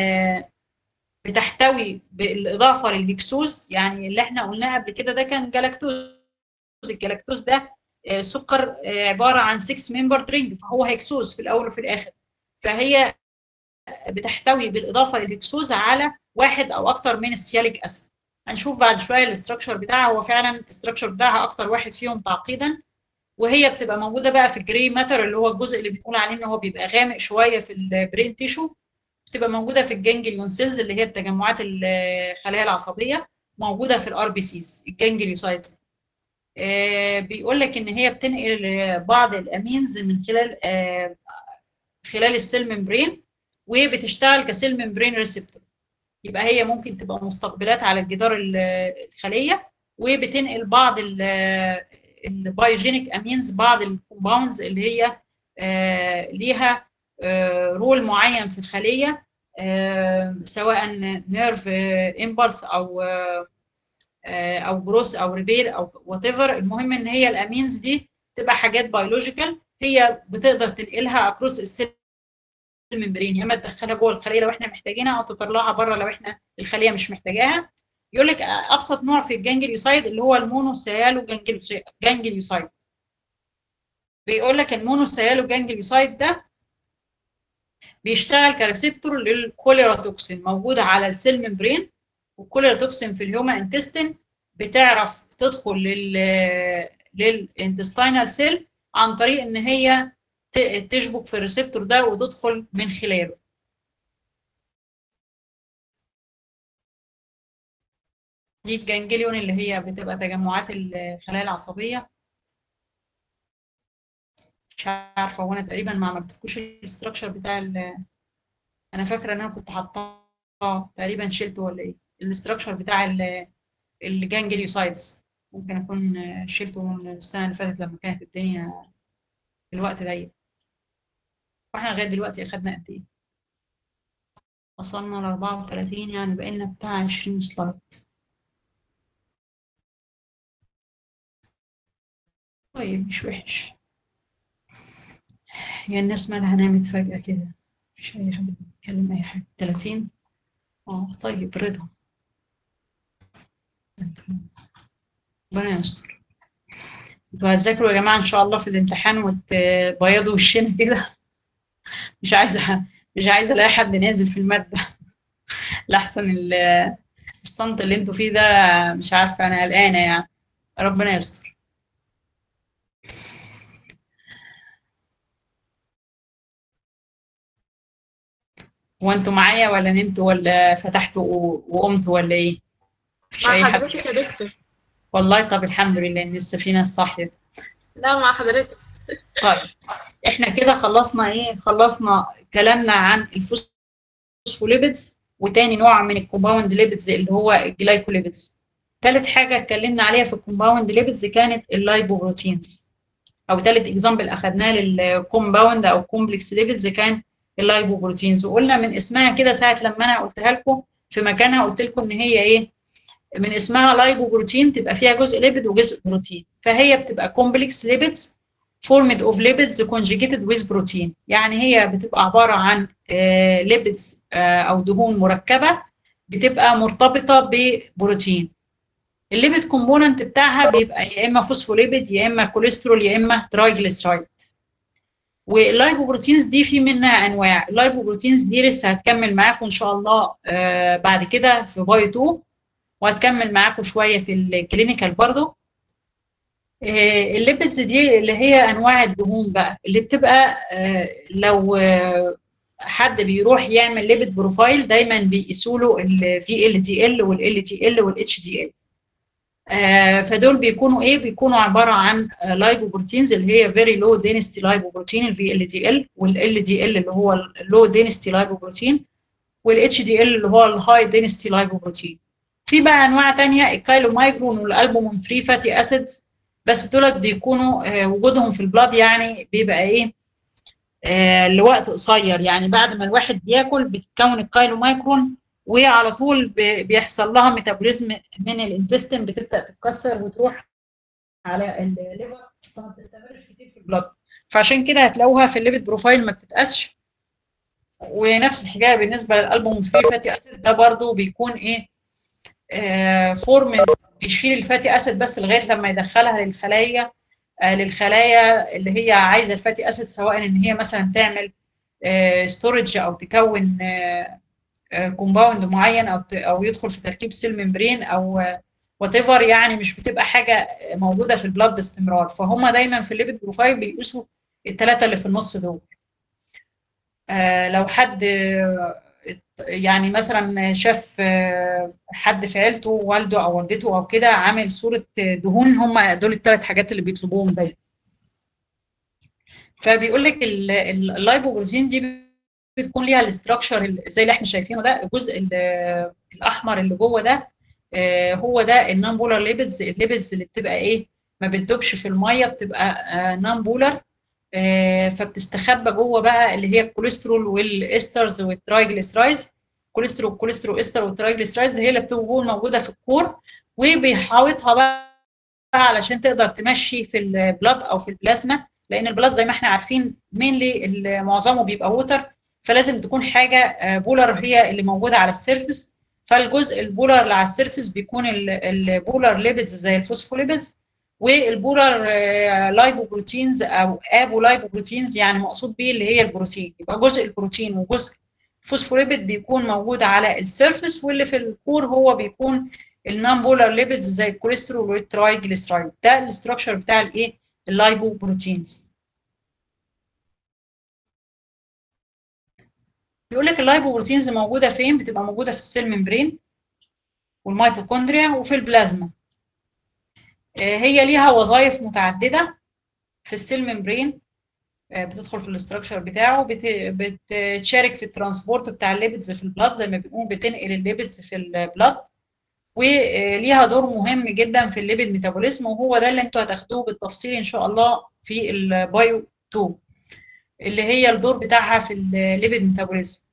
بتحتوي بالاضافه للهكسوز يعني اللي احنا قلناه قبل كده ده كان جلاكتوز الجلاكتوز ده سكر عباره عن 6 ممبر رينج فهو هكسوز في الاول وفي الاخر فهي بتحتوي بالاضافه للهكسوز على واحد او اكتر من السياليك اسيد هنشوف بعد شويه الاستراكشر بتاعها هو فعلا الاستراكشر بتاعها اكتر واحد فيهم تعقيدا وهي بتبقى موجوده بقى في الجري ماتر اللي هو الجزء اللي بنقول عليه ان هو بيبقى غامق شويه في البرين تيشو بتبقى موجوده في الجانجليون سيلز اللي هي التجمعات الخلايا العصبيه موجوده في الار بي سيز الجانجليوسايتس بيقول لك ان هي بتنقل بعض الامينز من خلال خلال السيل ممبرين وبتشتغل كسيل ممبرين ريسبتور يبقى هي ممكن تبقى مستقبلات على الجدار الخليه وبتنقل بعض البايوجينيك امينز بعض الكومباوندز اللي هي ليها رول معين في الخليه سواء نيرف امبلس او او جروس او ريبير او وات ايفر المهم ان هي الامينز دي تبقى حاجات بيولوجيكال هي بتقدر تنقلها اكروس السيل الممبرين يا اما تدخلها جوه الخليه لو احنا محتاجينها او تطلعها بره لو احنا الخليه مش محتاجاها يقول لك ابسط نوع في الجانجليوسايد اللي هو المونوسيالو جانجليوسايد بيقول لك المونوسيالو جانجليوسايد ده بيشتغل كريسبتور للكوليرا توكسين موجوده على السيل ممبرين والكوليرا توكسين في الهيومن انتستين بتعرف تدخل لل للانتستينال سيل عن طريق ان هي تشبك في الريسبتور ده وتدخل من خلاله دي الجانجليون اللي هي بتبقى تجمعات الخلايا العصبيه مش عارفه هو انا تقريبا ما عملتلكوش الاستراكشر بتاع انا فاكره ان انا كنت حاطاه تقريبا شلته ولا ايه الاستراكشر بتاع الجانجليوسايدز ممكن اكون شلته السنه اللي فاتت لما كانت الدنيا الوقت ضيق واحنا لغايه دلوقتي اخدنا قد ايه وصلنا ل 34 يعني بقينا بتاع 20 سلايد طيب مش وحش هي الناس مالها نامت فجأة كده مش أي حد بيتكلم أي حاجة 30 اه طيب رضا ربنا يستر انتوا هتذاكروا يا جماعة إن شاء الله في الامتحان وتبيضوا وشنا كده مش عايزة مش عايزة ألاقي حد نازل في المادة لأحسن الصمت اللي انتوا فيه ده مش عارفة أنا قلقانة يعني ربنا يستر وانتوا معايا ولا نمتوا ولا فتحتوا وقمتوا ولا ايه؟ مفيش مع اي حد حضرتك يا دكتور والله طب الحمد لله ان لسه في ناس صاحيه لا مع حضرتك طيب احنا كده خلصنا ايه خلصنا كلامنا عن الفوسفوليبيدز وتاني نوع من الكومباوند ليبيدز اللي هو الجلايكوليبيدز تالت حاجه اتكلمنا عليها في الكومباوند ليبيدز كانت اللايبوبروتينز او تالت اكزامبل اخدناه للكومباوند او كومبلكس ليبيدز كان اللايبوبروتينز وقلنا من اسمها كده ساعه لما انا قلتها لكم في مكانها قلت لكم ان هي ايه من اسمها لايبوبروتين تبقى فيها جزء ليبيد وجزء بروتين فهي بتبقى كومبلكس ليبيدز فورمد اوف ليبيدز كونجيجيتد ويز بروتين يعني هي بتبقى عباره عن ليبيدز او دهون مركبه بتبقى مرتبطه ببروتين الليبيد كومبوننت بتاعها بيبقى يا اما فوسفوليبيد يا اما كوليسترول يا اما ترايجليسرايد واللايبوبروتينز دي في منها انواع اللايبوبروتينز دي لسه هتكمل معاكم ان شاء الله آه بعد كده في باي 2 وهتكمل معاكم شويه في الكلينيكال برضو آه الليبيدز دي اللي هي انواع الدهون بقى اللي بتبقى آه لو آه حد بيروح يعمل ليبيد بروفايل دايما بيقيسوا له الفي ال دي ال والال دي ال والاتش دي ال فدول بيكونوا ايه بيكونوا عباره عن لايبوبروتينز اللي هي فيري لو دينستي لايبوبروتين الفي ال دي ال والال دي ال اللي هو اللو دينستي لايبوبروتين والاتش دي ال اللي هو الهاي دينستي لايبوبروتين في بقى انواع ثانيه الكايلومايجرون والالبومين فري فاتي اسيدز بس دولت بيكونوا وجودهم في البلاد يعني بيبقى ايه آه لوقت قصير يعني بعد ما الواحد بياكل بتتكون الكايلومايكرون وعلى طول بيحصل لها ميتابوليزم من الانتستين بتبدا تتكسر وتروح على الليفر فما بتستمرش كتير في البلد فعشان كده هتلاقوها في الليبيد بروفايل ما بتتقاسش ونفس الحكايه بالنسبه للالبوم فري فاتي اسيد ده برضو بيكون ايه آه فورم بيشيل الفاتي اسيد بس لغايه لما يدخلها للخلايا آه للخلايا اللي هي عايزه الفاتي اسيد سواء ان هي مثلا تعمل ستورج آه او تكون كومباوند معين او او يدخل في تركيب سيل ممبرين او وات ايفر يعني مش بتبقى حاجه موجوده في البلاد باستمرار فهم دايما في الليبيد بروفايل بيقيسوا الثلاثه اللي في النص دول آه لو حد يعني مثلا شاف حد في عيلته والده او والدته او كده عامل صوره دهون هم دول الثلاث حاجات اللي بيطلبوهم دايما فبيقول لك اللايبوبروتين دي بتكون ليها الاستراكشر زي اللي احنا شايفينه ده الجزء الاحمر اللي جوه ده هو ده النون بولار ليبيدز الليبيدز اللي بتبقى ايه ما بتدوبش في الميه بتبقى نون بولار فبتستخبى جوه بقى اللي هي الكوليسترول والاسترز والترايجليسرايدز كوليسترول كوليسترول استر والترايجليسرايدز هي اللي بتكون موجوده في الكور وبيحاوطها بقى علشان تقدر تمشي في البلاد او في البلازما لان البلاد زي ما احنا عارفين مينلي معظمه بيبقى ووتر فلازم تكون حاجه بولر هي اللي موجوده على السيرفس فالجزء البولر اللي على السيرفس بيكون البولر ليبيدز زي الفوسفوليبيدز والبولر لايبوبروتينز او ابو لايبوبروتينز يعني مقصود بيه اللي هي البروتين يبقى جزء البروتين وجزء الفوسفوليبيد بيكون موجود على السيرفس واللي في الكور هو بيكون النون بولر ليبيدز زي الكوليسترول والترايجليسرايد ده الاستراكشر بتاع الايه اللايبوبروتينز بيقول لك اللايبوبروتينز موجوده فين بتبقى موجوده في السيل ممبرين والميتوكوندريا وفي البلازما هي ليها وظائف متعدده في السيل ممبرين بتدخل في الاستراكشر بتاعه بتشارك في الترانسبورت بتاع الليبيدز في البلاد زي ما بنقول بتنقل الليبيدز في البلاد وليها دور مهم جدا في الليبيد ميتابوليزم وهو ده اللي انتوا هتاخدوه بالتفصيل ان شاء الله في البايو 2 اللي هي الدور بتاعها في الليبيد ميتابوليزم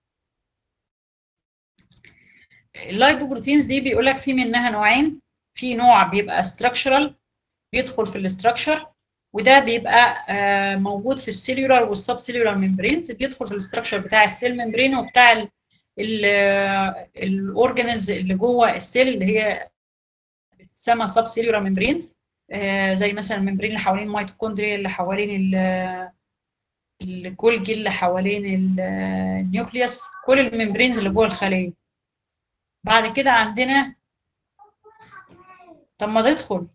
اللايبوبروتينز دي بيقول لك في منها نوعين في نوع بيبقى ستراكشرال بيدخل في الاستراكشر وده بيبقى موجود في السيلولار والسب سيلولار ممبرينز بيدخل في الاستراكشر بتاع السيل ممبرين وبتاع الاورجانيلز اللي جوه السيل اللي هي بتسمى سب سيلولار ممبرينز زي مثلا الممبرين اللي حوالين الميتوكوندريا اللي حوالين الجولجي اللي حوالين النيوكليوس كل الممبرينز اللي جوه الخليه بعد كده عندنا طب ما تدخل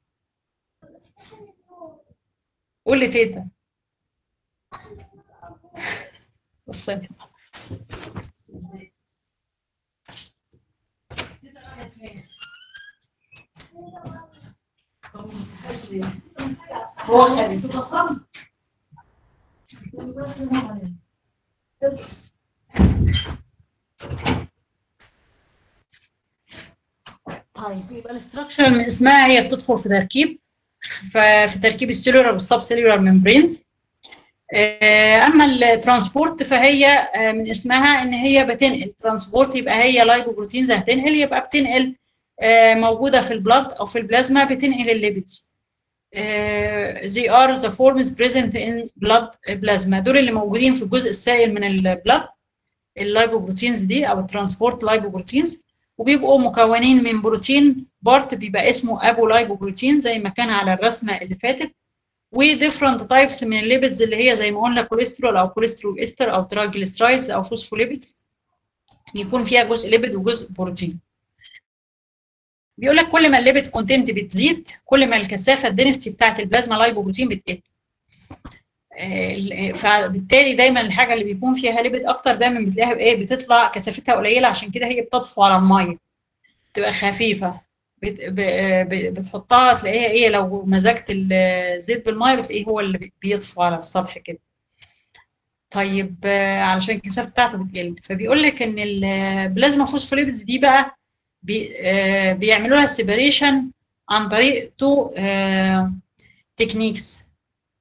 قول لي تيتا هو خارج طيب يبقى الاستراكشر من اسمها هي بتدخل في تركيب في تركيب السيلولار والسب سيلولار ممبرينز اما الترانسبورت فهي من اسمها ان هي بتنقل ترانسبورت يبقى هي لايبوبروتينز هتنقل يبقى بتنقل موجوده في البلاد او في البلازما بتنقل الليبيدز they are the forms present in blood plasma دول اللي موجودين في الجزء السائل من البلاد اللايبوبروتينز دي او الترانسبورت لايبوبروتينز وبيبقوا مكونين من بروتين بارت بيبقى اسمه ابو لايبوبروتين زي ما كان على الرسمه اللي فاتت وديفرنت تايبس من الليبيدز اللي هي زي ما قلنا كوليسترول او كوليسترول استر او ترايجليسرايدز او فوسفوليبيدز بيكون فيها جزء ليبيد وجزء بروتين بيقول لك كل ما الليبيد كونتنت بتزيد كل ما الكثافه الدنستي بتاعت البلازما لايبوبروتين بتقل فبالتالي دايما الحاجه اللي بيكون فيها ليبيد اكتر دايما بتلاقيها ايه بتطلع كثافتها قليله عشان كده هي بتطفو على الميه تبقى خفيفه بت بتحطها تلاقيها ايه لو مزجت الزيت بالميه بتلاقيه هو اللي بيطفو على السطح كده طيب علشان الكثافه بتاعته بتقل فبيقول لك ان البلازما فوسفوليبيدز دي بقى بي بيعملوا لها سيبريشن عن طريق تو تكنيكس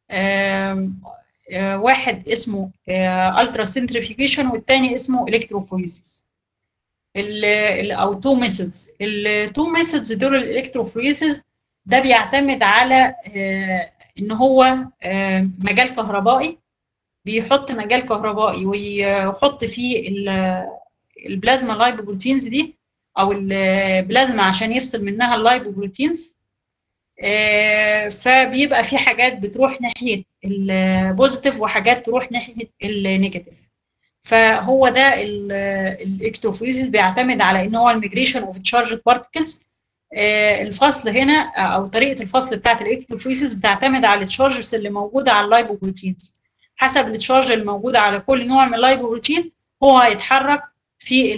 واحد اسمه الترا سنتريفيوجيشن والتاني اسمه الكتروفوريسيس او تو ميثودز التو ميثودز دول الالكتروفوريسيس ده بيعتمد على ان هو مجال كهربائي بيحط مجال كهربائي ويحط فيه البلازما لايبوبروتينز دي او البلازما عشان يفصل منها اللايبوبروتينز فبيبقى في حاجات بتروح ناحيه البوزيتيف وحاجات تروح ناحيه النيجاتيف فهو ده الاكتروفوريسيس بيعتمد على ان هو الميجريشن اوف تشارجد بارتكلز الفصل هنا او طريقه الفصل بتاعه الالكتروفوريسيس بتعتمد على التشارجز اللي موجوده على اللايبوبروتينز حسب التشارج اللي موجوده على كل نوع من اللايبوبروتين هو هيتحرك في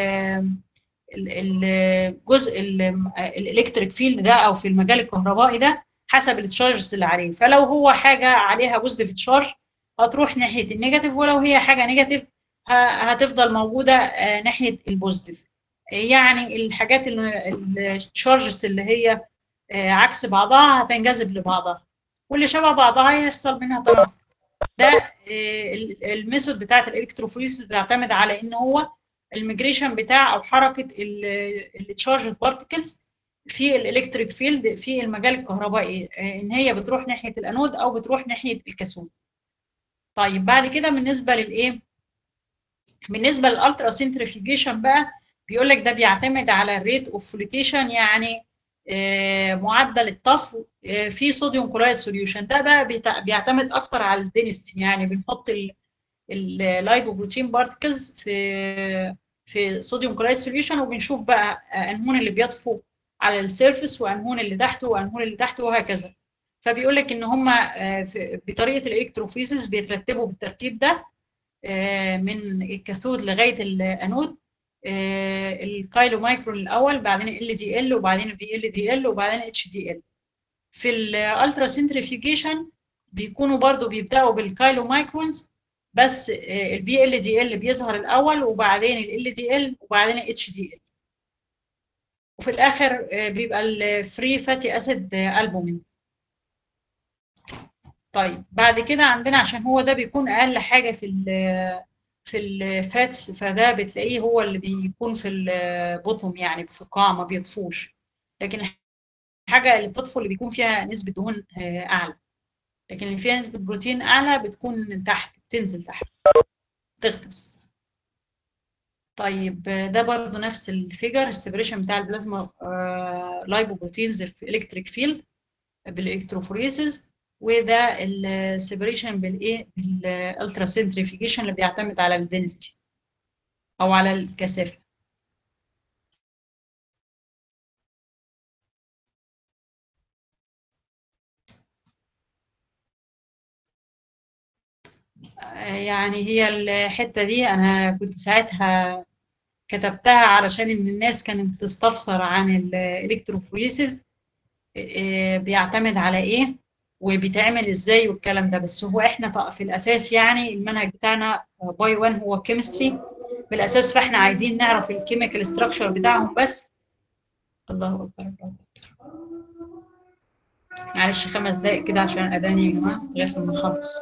الجزء الالكتريك فيلد ده او في المجال الكهربائي ده حسب التشارجز اللي عليه فلو هو حاجه عليها بوزيتيف تشارج هتروح ناحيه النيجاتيف ولو هي حاجه نيجاتيف هتفضل موجوده ناحيه البوزيتيف يعني الحاجات التشارجز اللي هي عكس بعضها هتنجذب لبعضها واللي شبه بعضها هيحصل منها تنافر ده الميثود بتاعت الالكتروفوريسيس بتعتمد على ان هو الميجريشن بتاع او حركه التشارج بارتكلز في الالكتريك فيلد في المجال الكهربائي ان هي بتروح ناحيه الانود او بتروح ناحيه الكاثود طيب بعد كده بالنسبه للايه بالنسبه للالترا سنتريفيوجيشن بقى بيقول لك ده بيعتمد على الريت اوف فلوتيشن يعني آه معدل الطفو آه في صوديوم كلورايد سوليوشن ده بقى بيعتمد اكتر على الدينستي يعني بنحط اللايبوبروتين بارتكلز في في صوديوم كلورايد سوليوشن وبنشوف بقى انهون اللي بيطفو على السيرفس وانهون اللي تحته وانهون اللي تحته وهكذا فبيقول لك ان هم بطريقه الالكتروفيزيس بيترتبوا بالترتيب ده من الكاثود لغايه الانود الكايلو مايكرون الاول بعدين ال دي ال وبعدين في ال دي ال وبعدين اتش دي ال في الالترا سنتريفيوجيشن بيكونوا برضو بيبداوا بالكايلو مايكرونز بس الفي ال دي ال بيظهر الاول وبعدين ال دي ال وبعدين اتش دي ال وفي الاخر بيبقى الفري فاتي اسيد البومين طيب بعد كده عندنا عشان هو ده بيكون اقل حاجه في ال في الفاتس فده بتلاقيه هو اللي بيكون في البطن يعني في القاع ما بيطفوش لكن الحاجه اللي بتطفو اللي بيكون فيها نسبه دهون اعلى لكن اللي فيها نسبه بروتين اعلى بتكون تحت بتنزل تحت تغطس طيب ده برضو نفس الفيجر السيبريشن بتاع البلازما لايبوبروتينز في الكتريك فيلد بالالكتروفوريسيس وده السيبريشن بالايه بالالترا سنتريفيجيشن اللي بيعتمد على الدنستي او على الكثافه يعني هي الحته دي انا كنت ساعتها كتبتها علشان ان الناس كانت تستفسر عن الالكتروفوريسيس بيعتمد على ايه وبيتعمل ازاي والكلام ده بس هو احنا في الاساس يعني المنهج بتاعنا باي 1 هو كيمستري بالاساس فاحنا عايزين نعرف الكيميكال ستراكشر بتاعهم بس الله اكبر معلش خمس دقايق كده عشان اذاني يا جماعه لغايه ما نخلص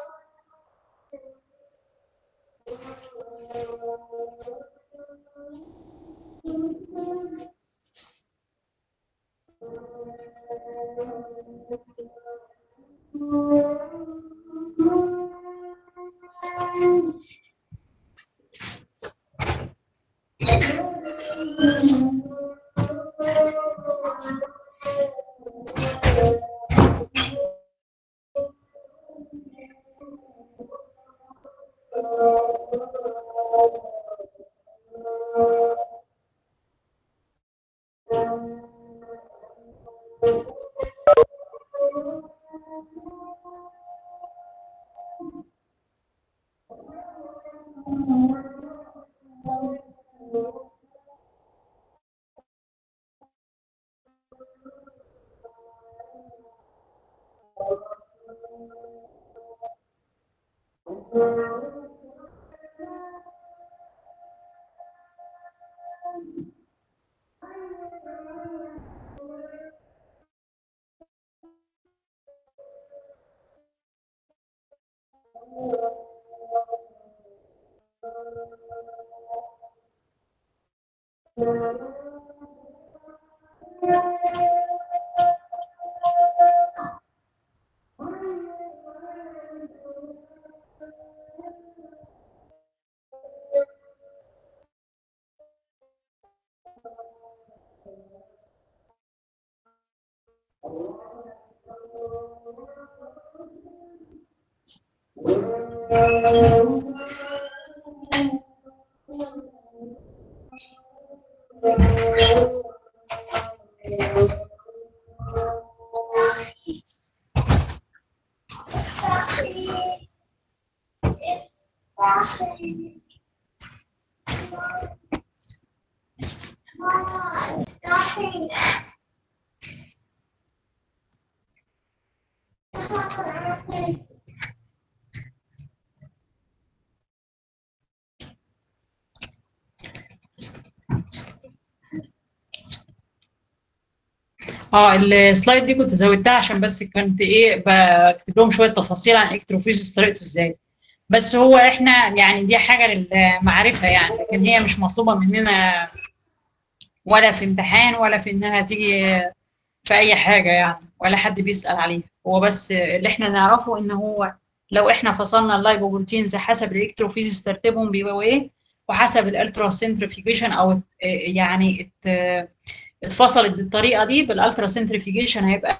اه السلايد دي كنت زودتها عشان بس كنت ايه بكتب لهم شويه تفاصيل عن الكتروفيزيس طريقته ازاي بس هو احنا يعني دي حاجه للمعرفه يعني لكن هي مش مطلوبه مننا ولا في امتحان ولا في انها تيجي في اي حاجه يعني ولا حد بيسال عليها هو بس اللي احنا نعرفه ان هو لو احنا فصلنا اللايبوبروتينز حسب الالكتروفيزيس ترتيبهم بيبقوا ايه وحسب الالترا سنترفيوجيشن او يعني اتفصلت بالطريقه دي بالالترا سنترفيوجيشن هيبقى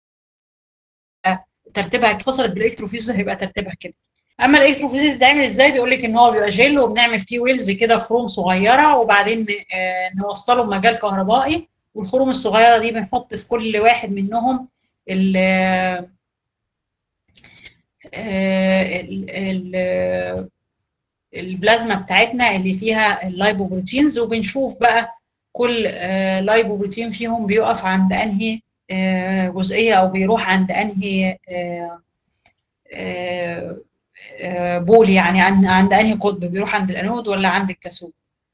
ترتيبها اتفصلت بالالكتروفيزيس هيبقى ترتيبها كده اما الالكتروفيزيس بتتعمل ازاي بيقول لك ان هو بيبقى جل وبنعمل فيه ويلز كده خروم صغيره وبعدين نوصله بمجال كهربائي والخروم الصغيره دي بنحط في كل واحد منهم ال ال البلازما بتاعتنا اللي فيها اللايبوبروتينز وبنشوف بقى كل لايبوبروتين فيهم بيقف عند انهي جزئيه او بيروح عند انهي بول يعني عند انهي قطب بيروح عند الانود ولا عند الكاثود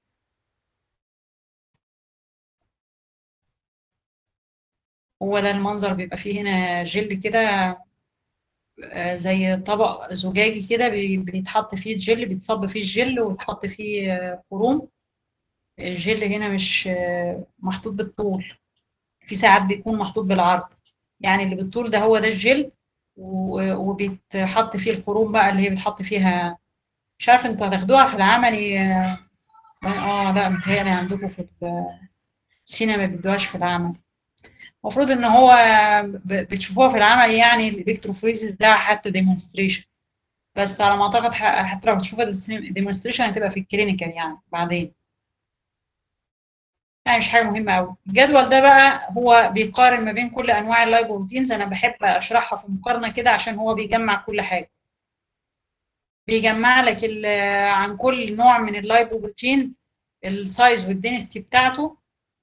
هو ده المنظر بيبقى فيه هنا جل كده زي طبق زجاجي كده بيتحط فيه الجل بيتصب فيه الجل ويتحط فيه خروم الجل هنا مش محطوط بالطول في ساعات بيكون محطوط بالعرض يعني اللي بالطول ده هو ده الجل وبيتحط فيه الخروم بقى اللي هي بيتحط فيها مش عارفه انتوا هتاخدوها في العملي اه لا متهيألي عندكم في السينما ما بيدوهاش في العمل المفروض ان هو بتشوفوها في العمل يعني الالكتروفوريسيس ده حتى ديمونستريشن بس على ما اعتقد حتى لو هتشوفها ديمونستريشن هتبقى في الكلينيكال يعني بعدين يعني مش حاجه مهمه قوي الجدول ده بقى هو بيقارن ما بين كل انواع اللايبوبروتينز انا بحب اشرحها في مقارنه كده عشان هو بيجمع كل حاجه بيجمع لك عن كل نوع من اللايبوبروتين السايز والدينستي بتاعته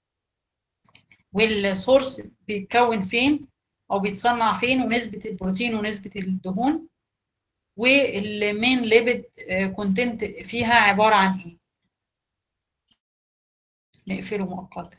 والسورس بيتكون فين او بيتصنع فين ونسبه البروتين ونسبه الدهون والمين ليبيد كونتنت فيها عباره عن ايه نقفله مؤقتا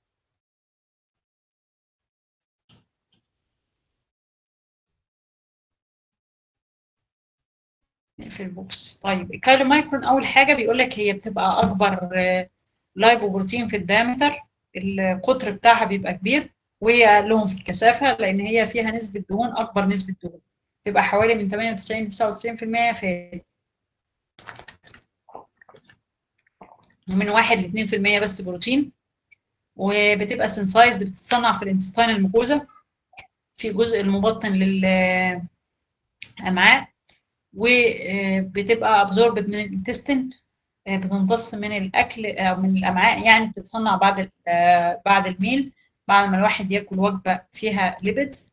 نقفل بوكس طيب الكايلو مايكرون اول حاجه بيقول لك هي بتبقى اكبر لايبوبروتين في الدايمتر القطر بتاعها بيبقى كبير وهي اقلهم في الكثافه لان هي فيها نسبه دهون اكبر نسبه دهون تبقى حوالي من 98 ل 99% في من 1 ل 2% بس بروتين وبتبقى سنسايزد بتتصنع في الانتستين الميكوزا في جزء المبطن للامعاء وبتبقى ابزوربد من الانتستين بتمتص من الاكل او من الامعاء يعني بتتصنع بعد بعد الميل بعد ما الواحد ياكل وجبه فيها ليبيدز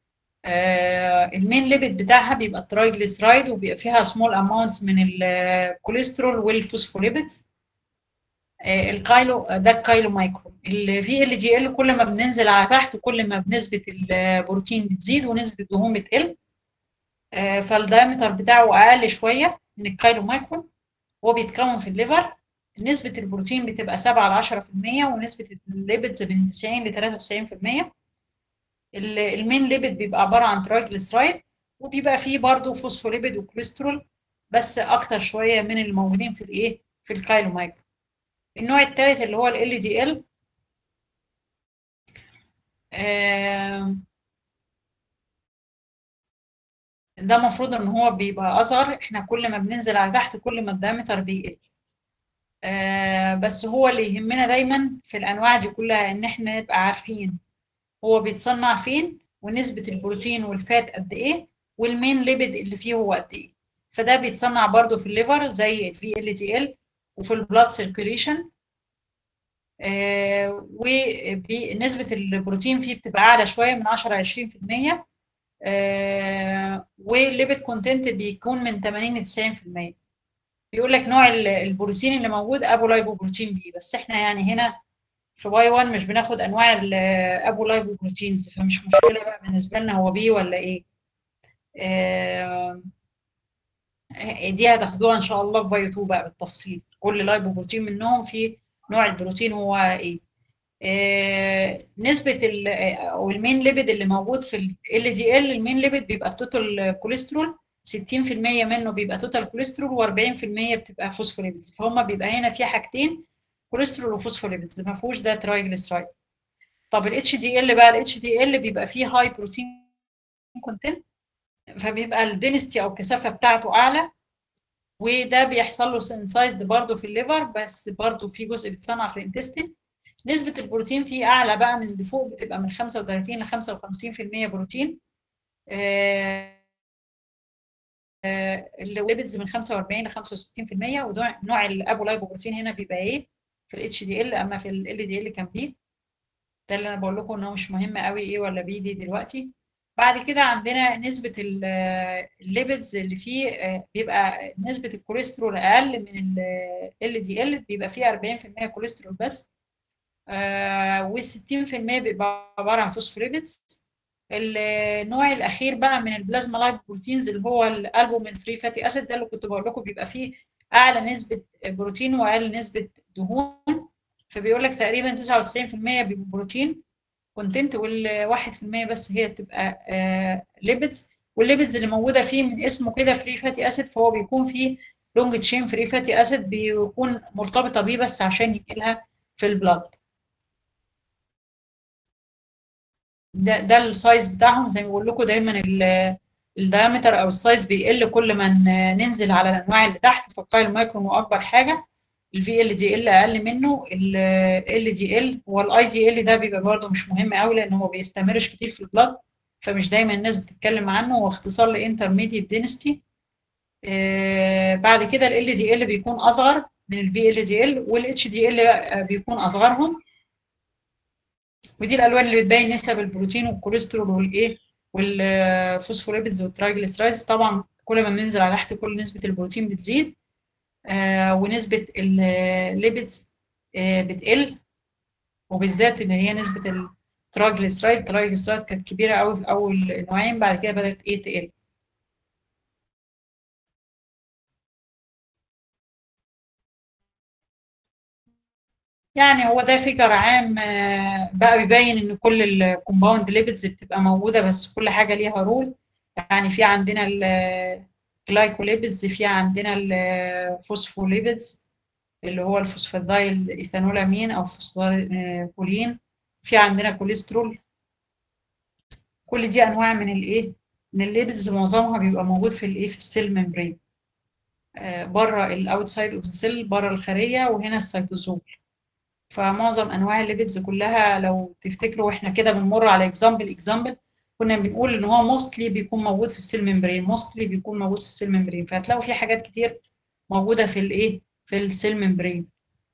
المين ليبيد بتاعها بيبقى الترايجليسرايد وبيبقى فيها سمول اماونتس من الكوليسترول والفوسفوليبيدز الكايلو ده الكايلو مايكرون الفي ال جي ال كل ما بننزل على تحت كل ما بنسبه البروتين بتزيد ونسبه الدهون بتقل فالدايمتر بتاعه اقل شويه من الكايلو مايكرون هو بيتكون في الليفر نسبة البروتين بتبقى 7 ل 10% ونسبة الليبيدز من 90 ل 93% المين ليبيد بيبقى عبارة عن ترايجليسرايد وبيبقى فيه برضه فوسفوليبيد وكوليسترول بس أكتر شوية من الموجودين في الإيه؟ في الكايلو مايكرو النوع الثالث اللي هو ال دي ال ده المفروض ان هو بيبقى اصغر احنا كل ما بننزل على تحت كل ما الدايمتر بيقل آه بس هو اللي يهمنا دايما في الانواع دي كلها ان احنا نبقى عارفين هو بيتصنع فين ونسبة البروتين والفات قد ايه والمين ليبيد اللي فيه هو قد ايه فده بيتصنع برضو في الليفر زي الفي ال تي ال وفي البلاد سيركيوليشن آه ونسبة البروتين فيه بتبقى أعلى شوية من 10 ل 20% آه والليبيد كونتنت بيكون من 80 ل 90% بيقول لك نوع البروتين اللي موجود ابو لايبوبروتين بي بس احنا يعني هنا في واي 1 مش بناخد انواع الابو لايبوبروتينز فمش مشكله بقى بالنسبه لنا هو بي ولا ايه آه دي هتاخدوها ان شاء الله في فايو 2 بقى بالتفصيل كل لايبوبروتين منهم في نوع البروتين هو ايه آه نسبة او المين ليبيد اللي موجود في ال دي ال المين ليبيد بيبقى التوتال كوليسترول 60% منه بيبقى توتال كوليسترول و40% بتبقى فوسفوليبيدز فهم بيبقى هنا في حاجتين كوليسترول وفوسفوليبيدز ما فيهوش ده ترايجليسرايد طب الاتش دي ال بقى الاتش دي ال بيبقى فيه هاي بروتين كونتنت فبيبقى الدينستي او الكثافه بتاعته اعلى وده بيحصل له سنسايزد برضه في الليفر بس برضه في جزء بيتصنع في الانتستين نسبة البروتين فيه أعلى بقى من اللي فوق بتبقى من 35 ل 55% بروتين آه الليبيدز من 45 ل 65% وده نوع الابو لايبوبروتين هنا بيبقى ايه في الاتش دي ال اما في ال دي ال كان بي ده اللي انا بقول لكم ان هو مش مهم قوي ايه ولا بي دي دلوقتي بعد كده عندنا نسبة الليبيدز اللي فيه بيبقى نسبة الكوليسترول أقل من ال دي ال بيبقى فيه 40% كوليسترول بس وال60% بيبقى عبارة عن فوسفوليبيدز النوع الاخير بقى من البلازما لايب بروتينز اللي هو الالبومين 3 فاتي اسيد ده اللي كنت بقول لكم بيبقى فيه اعلى نسبه بروتين واقل نسبه دهون فبيقول لك تقريبا 99% بيبقى بروتين كونتنت وال1% بس هي تبقى ليبيدز والليبيدز اللي موجوده فيه من اسمه كده فري فاتي اسيد فهو بيكون فيه لونج تشين فري فاتي اسيد بيكون مرتبطه بيه بس عشان ينقلها في البلاد ده ده السايز بتاعهم زي ما بقول لكم دايما الدايمتر او السايز بيقل كل ما ننزل على الانواع اللي تحت فالقايل المايكرون هو اكبر حاجه الفي ال دي ال اقل منه ال دي ال هو الاي دي ال ده بيبقى برده مش مهم قوي لان هو بيستمرش كتير في البلاد فمش دايما الناس بتتكلم عنه هو اختصار لانترميديت دينستي آه بعد كده ال دي ال بيكون اصغر من الفي ال دي ال والاتش دي ال بيكون اصغرهم ودي الالوان اللي بتبين نسب البروتين والكوليسترول والايه والفوسفوليبيدز والترايجليسرايدز طبعا كل ما بننزل على تحت كل نسبه البروتين بتزيد آه ونسبه الليبيدز آه بتقل وبالذات ان هي نسبه الترايجليسرايد الترايجليسرايد كانت كبيره قوي في اول نوعين بعد كده بدات ايه تقل يعني هو ده فكر عام بقى بيبين ان كل الكومباوند ليبيدز بتبقى موجوده بس كل حاجه ليها رول يعني في عندنا الجلايكوليبيدز في عندنا الفوسفوليبيدز اللي هو الفوسفاتيدايل ايثانولامين او فوسفاتيدايل في عندنا كوليسترول كل دي انواع من الايه من الليبيدز معظمها بيبقى موجود في الايه في السيل ممبرين بره الاوتسايد اوف السيل بره الخاريه وهنا السيتوزول فمعظم انواع الليبيدز كلها لو تفتكروا احنا كده بنمر على اكزامبل اكزامبل كنا بنقول ان هو موستلي بيكون موجود في السيل ممبرين موستلي بيكون موجود في السيل ممبرين فهتلاقوا في حاجات كتير موجوده في الايه في السيل ممبرين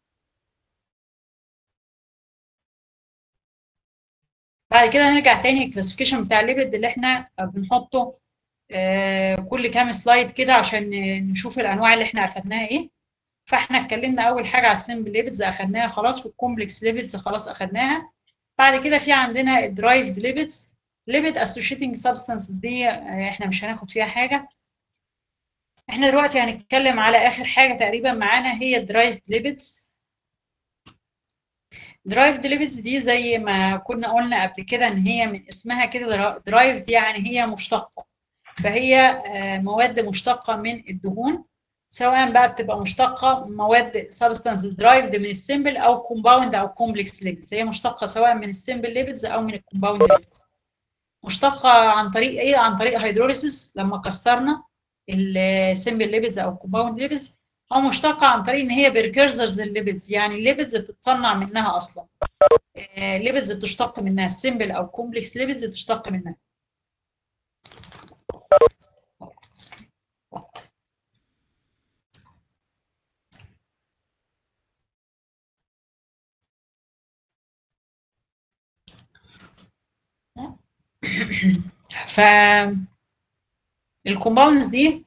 بعد كده هنرجع تاني الكلاسيفيكيشن بتاع الليبيد اللي احنا بنحطه آه كل كام سلايد كده عشان نشوف الانواع اللي احنا اخدناها ايه فاحنا اتكلمنا اول حاجه على السمبل ليبيدز اخدناها خلاص والكومبلكس ليبيدز خلاص اخدناها بعد كده في عندنا الدرايفد ليبيدز ليبيد اسوشيتنج سبستانسز دي احنا مش هناخد فيها حاجه احنا دلوقتي هنتكلم على اخر حاجه تقريبا معانا هي الدرايفد ليبيدز درايفد ليبيدز دي زي ما كنا قلنا قبل كده ان هي من اسمها كده درايفد يعني هي مشتقه فهي مواد مشتقه من الدهون سواء بقى بتبقى مشتقه مواد سبستانسز درايفد من السمبل او كومباوند او كومبلكس ليبيدز هي مشتقه سواء من السمبل ليبيدز او من الكومباوند ليبيدز مشتقه عن طريق ايه عن طريق هيدروليسيس لما كسرنا السمبل ليبيدز او الكومباوند ليبيدز او مشتقه عن طريق ان هي بريكيرسرز الليبيدز يعني الليبيدز بتتصنع منها اصلا الليبيدز بتشتق منها السمبل او كومبلكس ليبيدز بتشتق منها ف الكومباوندز دي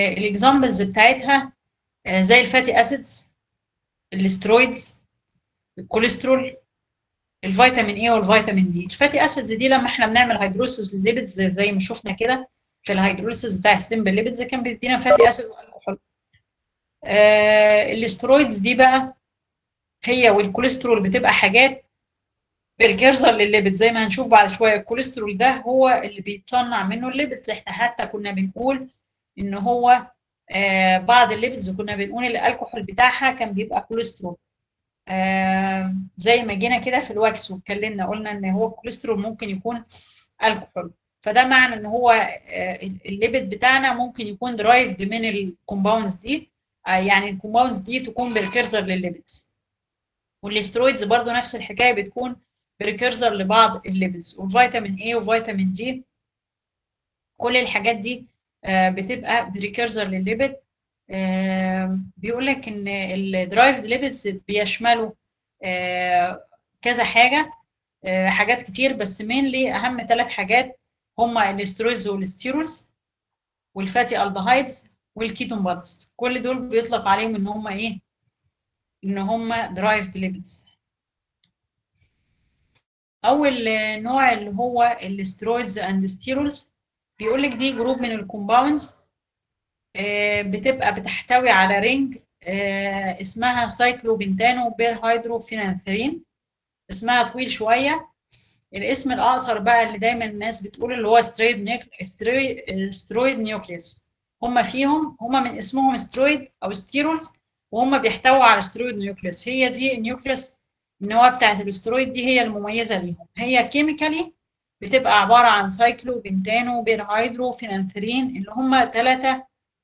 الاكزامبلز بتاعتها زي الفاتي اسيدز الاسترويدز الكوليسترول الفيتامين اي والفيتامين دي الفاتي اسيدز دي لما احنا بنعمل هيدروسيس للليبيدز زي ما شفنا كده في الهيدروسيس بتاع السمبل ليبيدز كان بيدينا فاتي اسيد والكحول آه الاسترويدز دي بقى هي والكوليسترول بتبقى حاجات بريكيرزر للليبيد زي ما هنشوف بعد شويه الكوليسترول ده هو اللي بيتصنع منه الليبيدز احنا حتى كنا بنقول ان هو آه بعض الليبيدز كنا بنقول الالكحول بتاعها كان بيبقى كوليسترول آه زي ما جينا كده في الواكس واتكلمنا قلنا ان هو الكوليسترول ممكن يكون الكحول فده معنى ان هو آه الليبيد بتاعنا ممكن يكون درايفد من الكومباوندز دي آه يعني الكومباوندز دي تكون بريكيرزر للليبيدز والاسترويدز برضو نفس الحكايه بتكون بريكيرزر لبعض الليبيدز والفيتامين اي وفيتامين دي كل الحاجات دي بتبقى بريكيرزر للليبيد بيقول لك ان الدرايفد ليبيدز بيشملوا كذا حاجه حاجات كتير بس مينلي اهم ثلاث حاجات هما الاسترويدز والستيرولز والفاتي الدهايدز والكيتون بادز كل دول بيطلق عليهم ان هما ايه ان هما درايفد ليبيدز اول نوع اللي هو الاسترويدز اند ستيرولز بيقول لك دي جروب من الكومباوندز بتبقى بتحتوي على رينج اسمها سايكلوبنتانو بير هيدروفينانثرين اسمها طويل شويه الاسم الاقصر بقى اللي دايما الناس بتقول اللي هو سترويد نيك... سترويد نيوكليوس هم فيهم هم من اسمهم سترويد او ستيرولز وهم بيحتووا على سترويد نيوكليوس هي دي النيوكليوس النواه بتاعت الاسترويد دي هي المميزه ليهم هي كيميكالي بتبقى عباره عن سايكلو بنتانو بير هيدرو فينانثرين اللي هم ثلاثه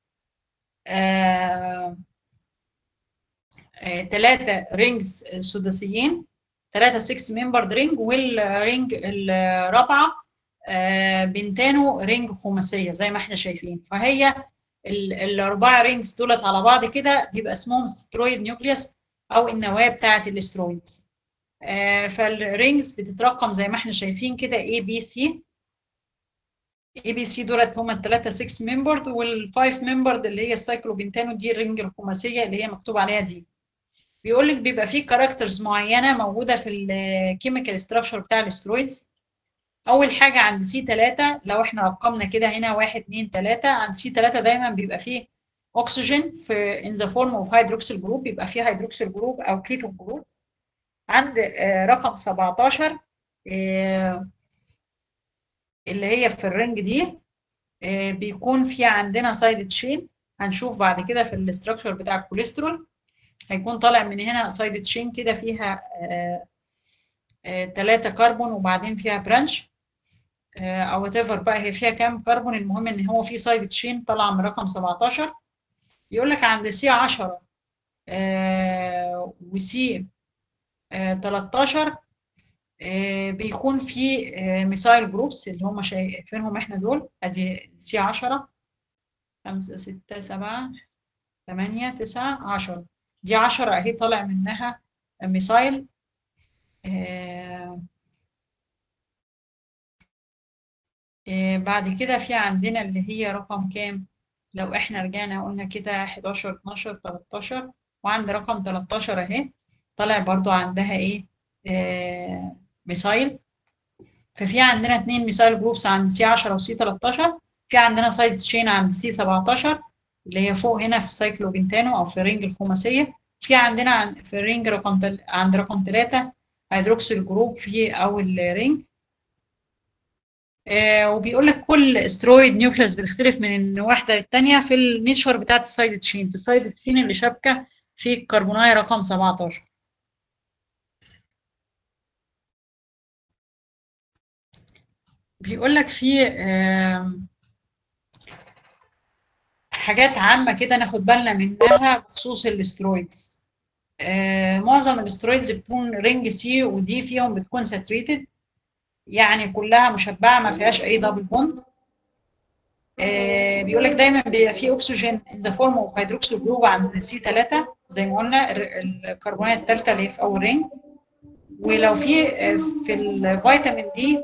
ثلاثه رينجز سداسيين ثلاثه 6 ممبر رينج والرينج الرابعه آه بنتانو رينج خماسيه زي ما احنا شايفين فهي الاربعه رينجز دولت على بعض كده بيبقى اسمهم سترويد نيوكليوس او النواه بتاعه الاسترويدز آه فالرينجز بتترقم زي ما احنا شايفين كده اي بي سي اي بي سي دولت هم الثلاثه 6 ممبرد والفايف ممبرد اللي هي السايكلوبنتانو دي الرينج الخماسيه اللي هي مكتوب عليها دي بيقول لك بيبقى فيه كاركترز معينه موجوده في الكيميكال ستراكشر بتاع الاسترويدز اول حاجه عند سي 3 لو احنا رقمنا كده هنا 1 2 3 عند سي 3 دايما بيبقى فيه اكسجين في in the form of hydroxyl group بيبقى فيه hydroxyl جروب او كيتون جروب عند رقم 17 اللي هي في الرنج دي بيكون في عندنا سايد تشين هنشوف بعد كده في الاستراكشر بتاع الكوليسترول هيكون طالع من هنا سايد تشين كده فيها ثلاثة كربون وبعدين فيها برانش او وات ايفر بقى هي فيها كام كربون المهم ان هو في سايد تشين طالعه من رقم 17 يقول لك عند سي 10 آه وسي آه 13 آه بيكون في آه ميسايل جروبس اللي هم شايفينهم احنا دول ادي سي 10 5 6 7 8 9 10 دي 10 اهي طالع منها ميسايل آه آه بعد كده في عندنا اللي هي رقم كام لو احنا رجعنا قلنا كده 11 12 13 وعند رقم 13 اهي طالع برضو عندها ايه آه ميسايل ففي عندنا اتنين ميسايل جروبس عند سي 10 وسي 13 في عندنا سايد تشين عند سي 17 اللي هي فوق هنا في السايكلوبنتانو او في الرينج الخماسيه في عندنا في الرينج رقم تل... عند رقم 3 هيدروكسيل جروب في اول رينج آه وبيقول لك كل استرويد نيوكليس بتختلف من واحده للثانيه في النيشر بتاعه السايد تشين في السايد تشين اللي شابكه في الكربونايه رقم 17 بيقول لك في آه حاجات عامه كده ناخد بالنا منها بخصوص الاسترويدز آه معظم الاسترويدز بتكون رينج سي ودي فيهم بتكون ساتريتد يعني كلها مشبعه ما فيهاش اي دبل بوند آه بيقول لك دايما بيبقى في اكسجين ان ذا فورم اوف هيدروكسيل جروب عند سي 3 زي ما قلنا الكربونات الثالثه اللي هي في اول رينج ولو في في الفيتامين دي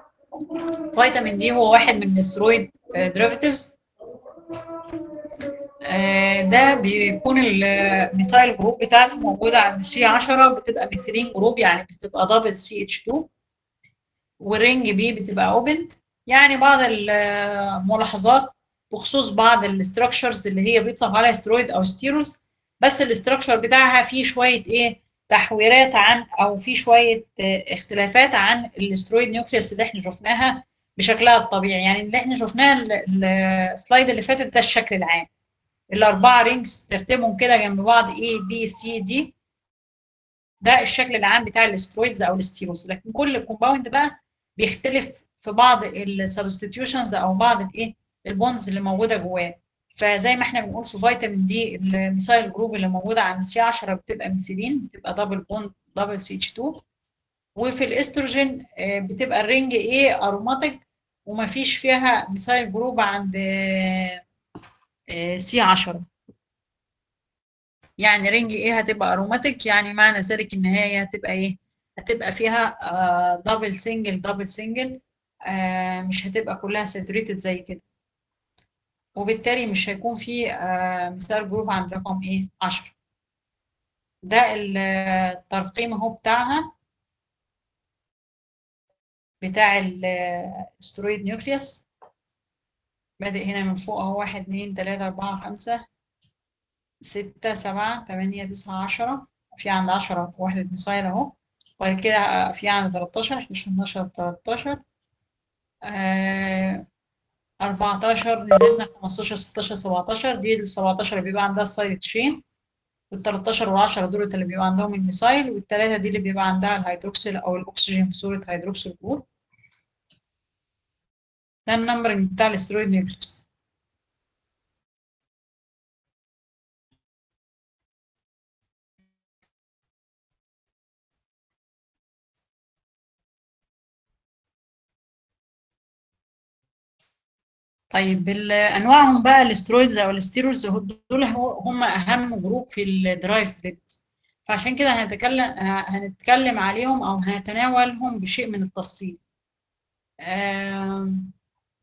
فيتامين دي هو واحد من الاسترويد ديريفاتيفز آه، ده بيكون الميثايل جروب بتاعته موجودة عند سي 10 بتبقى ميثيلين جروب يعني بتبقى دبل سي اتش 2 والرينج بي بتبقى اوبند يعني بعض الملاحظات بخصوص بعض الاستراكشرز اللي هي بيطلق عليها سترويد او ستيروز بس الاستراكشر بتاعها فيه شويه ايه تحويرات عن او في شويه اختلافات عن الاسترويد نيوكليوس اللي احنا شفناها بشكلها الطبيعي يعني اللي احنا شفناه السلايد اللي فاتت ده الشكل العام الاربعه رينجز ترتيبهم كده جنب بعض A B C D ده الشكل العام بتاع الاسترويدز او الستيروز لكن كل كومباوند بقى بيختلف في بعض السبستيتيوشنز او بعض الايه البونز اللي موجوده جواه فزي ما احنا بنقول في فيتامين دي الميثايل جروب اللي موجوده عند سي 10 بتبقى ميثيلين بتبقى دبل بوند دبل سي اتش 2 وفي الاستروجين بتبقى الرينج ايه اروماتيك ومفيش فيها ميثايل جروب عند سي 10 يعني رينج ايه هتبقى اروماتيك يعني معنى ذلك ان هي هتبقى ايه هتبقى فيها دبل سنجل دبل سنجل مش هتبقى كلها ساتوريتد زي كده وبالتالي مش هيكون في مثال جروب عند رقم ايه 10 ده الترقيم اهو بتاعها بتاع الاسترويد نيوكليوس بادئ هنا من فوق اهو واحد اتنين تلاتة أربعة خمسة ستة سبعة تمانية تسعة عشرة في عند عشرة وحدة مصاير اهو وبعد كده في عند تلاتاشر حداشر اتناشر تلاتاشر أربعتاشر نزلنا خمستاشر ستاشر سبعتاشر دي السبعتاشر بيبقى عندها السايد تشين والتلاتاشر والعشرة دول اللي بيبقى عندهم الميثايل والتلاتة دي اللي بيبقى عندها الهيدروكسيل أو الأكسجين في صورة هيدروكسيل جروب ده النمبرنج بتاع الاسترويد نيوكليوس طيب انواعهم بقى الاسترويدز او الستيرويدز دول هم اهم جروب في الدرايف ليبيدز فعشان كده هنتكلم هنتكلم عليهم او هنتناولهم بشيء من التفصيل آم...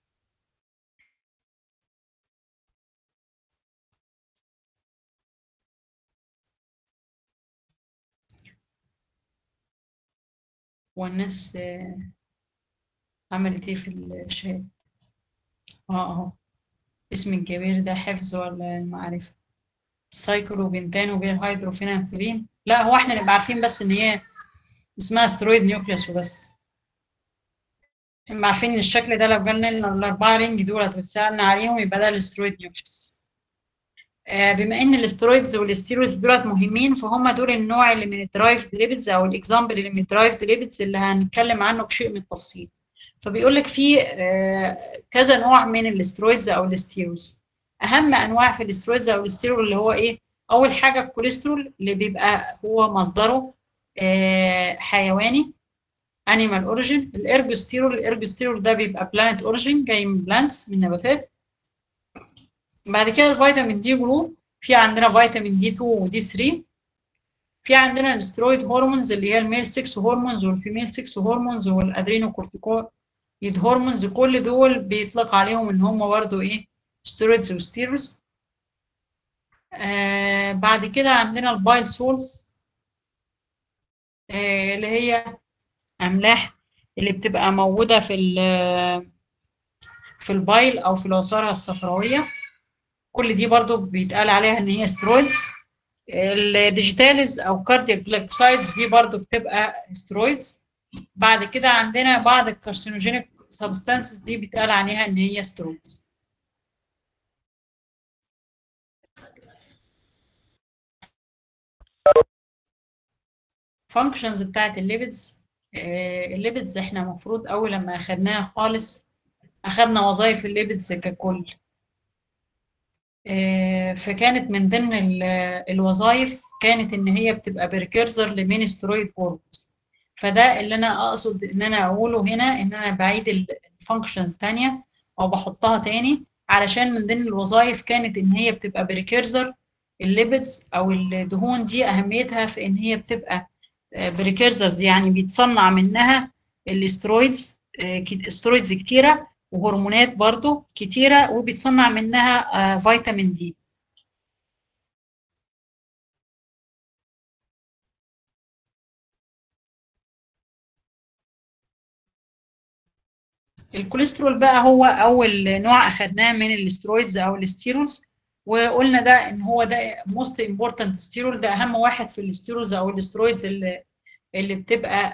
والناس عملت ايه في الشات اه اهو اسم الجبير ده حفظ ولا المعرفة سايكلوبنتان وبيرهيدروفينانثرين لا هو احنا نبقى عارفين بس ان هي اسمها سترويد نيوكليوس وبس نبقى عارفين ان الشكل ده لو جالنا الاربعة رينج دولت واتسألنا عليهم يبقى ده السترويد نيوكليوس آه بما ان الاسترويدز والستيرويدز دولت مهمين فهم دول النوع اللي من الدرايفد ليبيدز او الاكزامبل اللي من الدرايفد ليبيدز اللي هنتكلم عنه بشيء من التفصيل فبيقول لك في كذا نوع من الاسترويدز او الستيرويدز اهم انواع في الاسترويدز او الستيرول اللي هو ايه اول حاجه الكوليسترول اللي بيبقى هو مصدره حيواني انيمال اوريجين الارجوستيرول الارجوستيرول ده بيبقى بلانت اوريجين جاي من بلانتس من نباتات بعد كده الفيتامين دي جروب في عندنا فيتامين دي 2 ودي 3 في عندنا السترويد هرمونز اللي هي الميل 6 هرمونز والفيميل 6 هرمونز والادرينوكورتيكويد هرمونز كل دول بيطلق عليهم ان هم برضه ايه ستيرويدز وستيروز آه بعد كده عندنا البايل سولز آه اللي هي املاح اللي بتبقى موجوده في في البايل او في العصاره الصفراويه كل دي برضو بيتقال عليها ان هي سترويدز الديجيتاليز او كاردياك جلايكوسايدز دي برضو بتبقى سترويدز بعد كده عندنا بعض الكارسينوجينيك سبستانسز دي بيتقال عليها ان هي سترويدز فانكشنز بتاعت الليبيدز الليبيدز احنا المفروض اول لما اخدناها خالص اخدنا وظائف الليبيدز ككل فكانت من ضمن الوظائف كانت ان هي بتبقى بريكيرزر لمين سترويد هرمونز فده اللي انا اقصد ان انا اقوله هنا ان انا بعيد الفانكشنز تانية او بحطها تاني علشان من ضمن الوظائف كانت ان هي بتبقى بريكيرزر الليبيدز او الدهون دي اهميتها في ان هي بتبقى بريكيرزرز يعني بيتصنع منها الاسترويدز استرويدز كتيره وهرمونات برضو كتيره وبيتصنع منها فيتامين دي الكوليسترول بقى هو اول نوع اخدناه من الاسترويدز او الستيرولز وقلنا ده ان هو ده موست امبورتنت ستيرول ده اهم واحد في الستيرولز او الاسترويدز اللي اللي بتبقى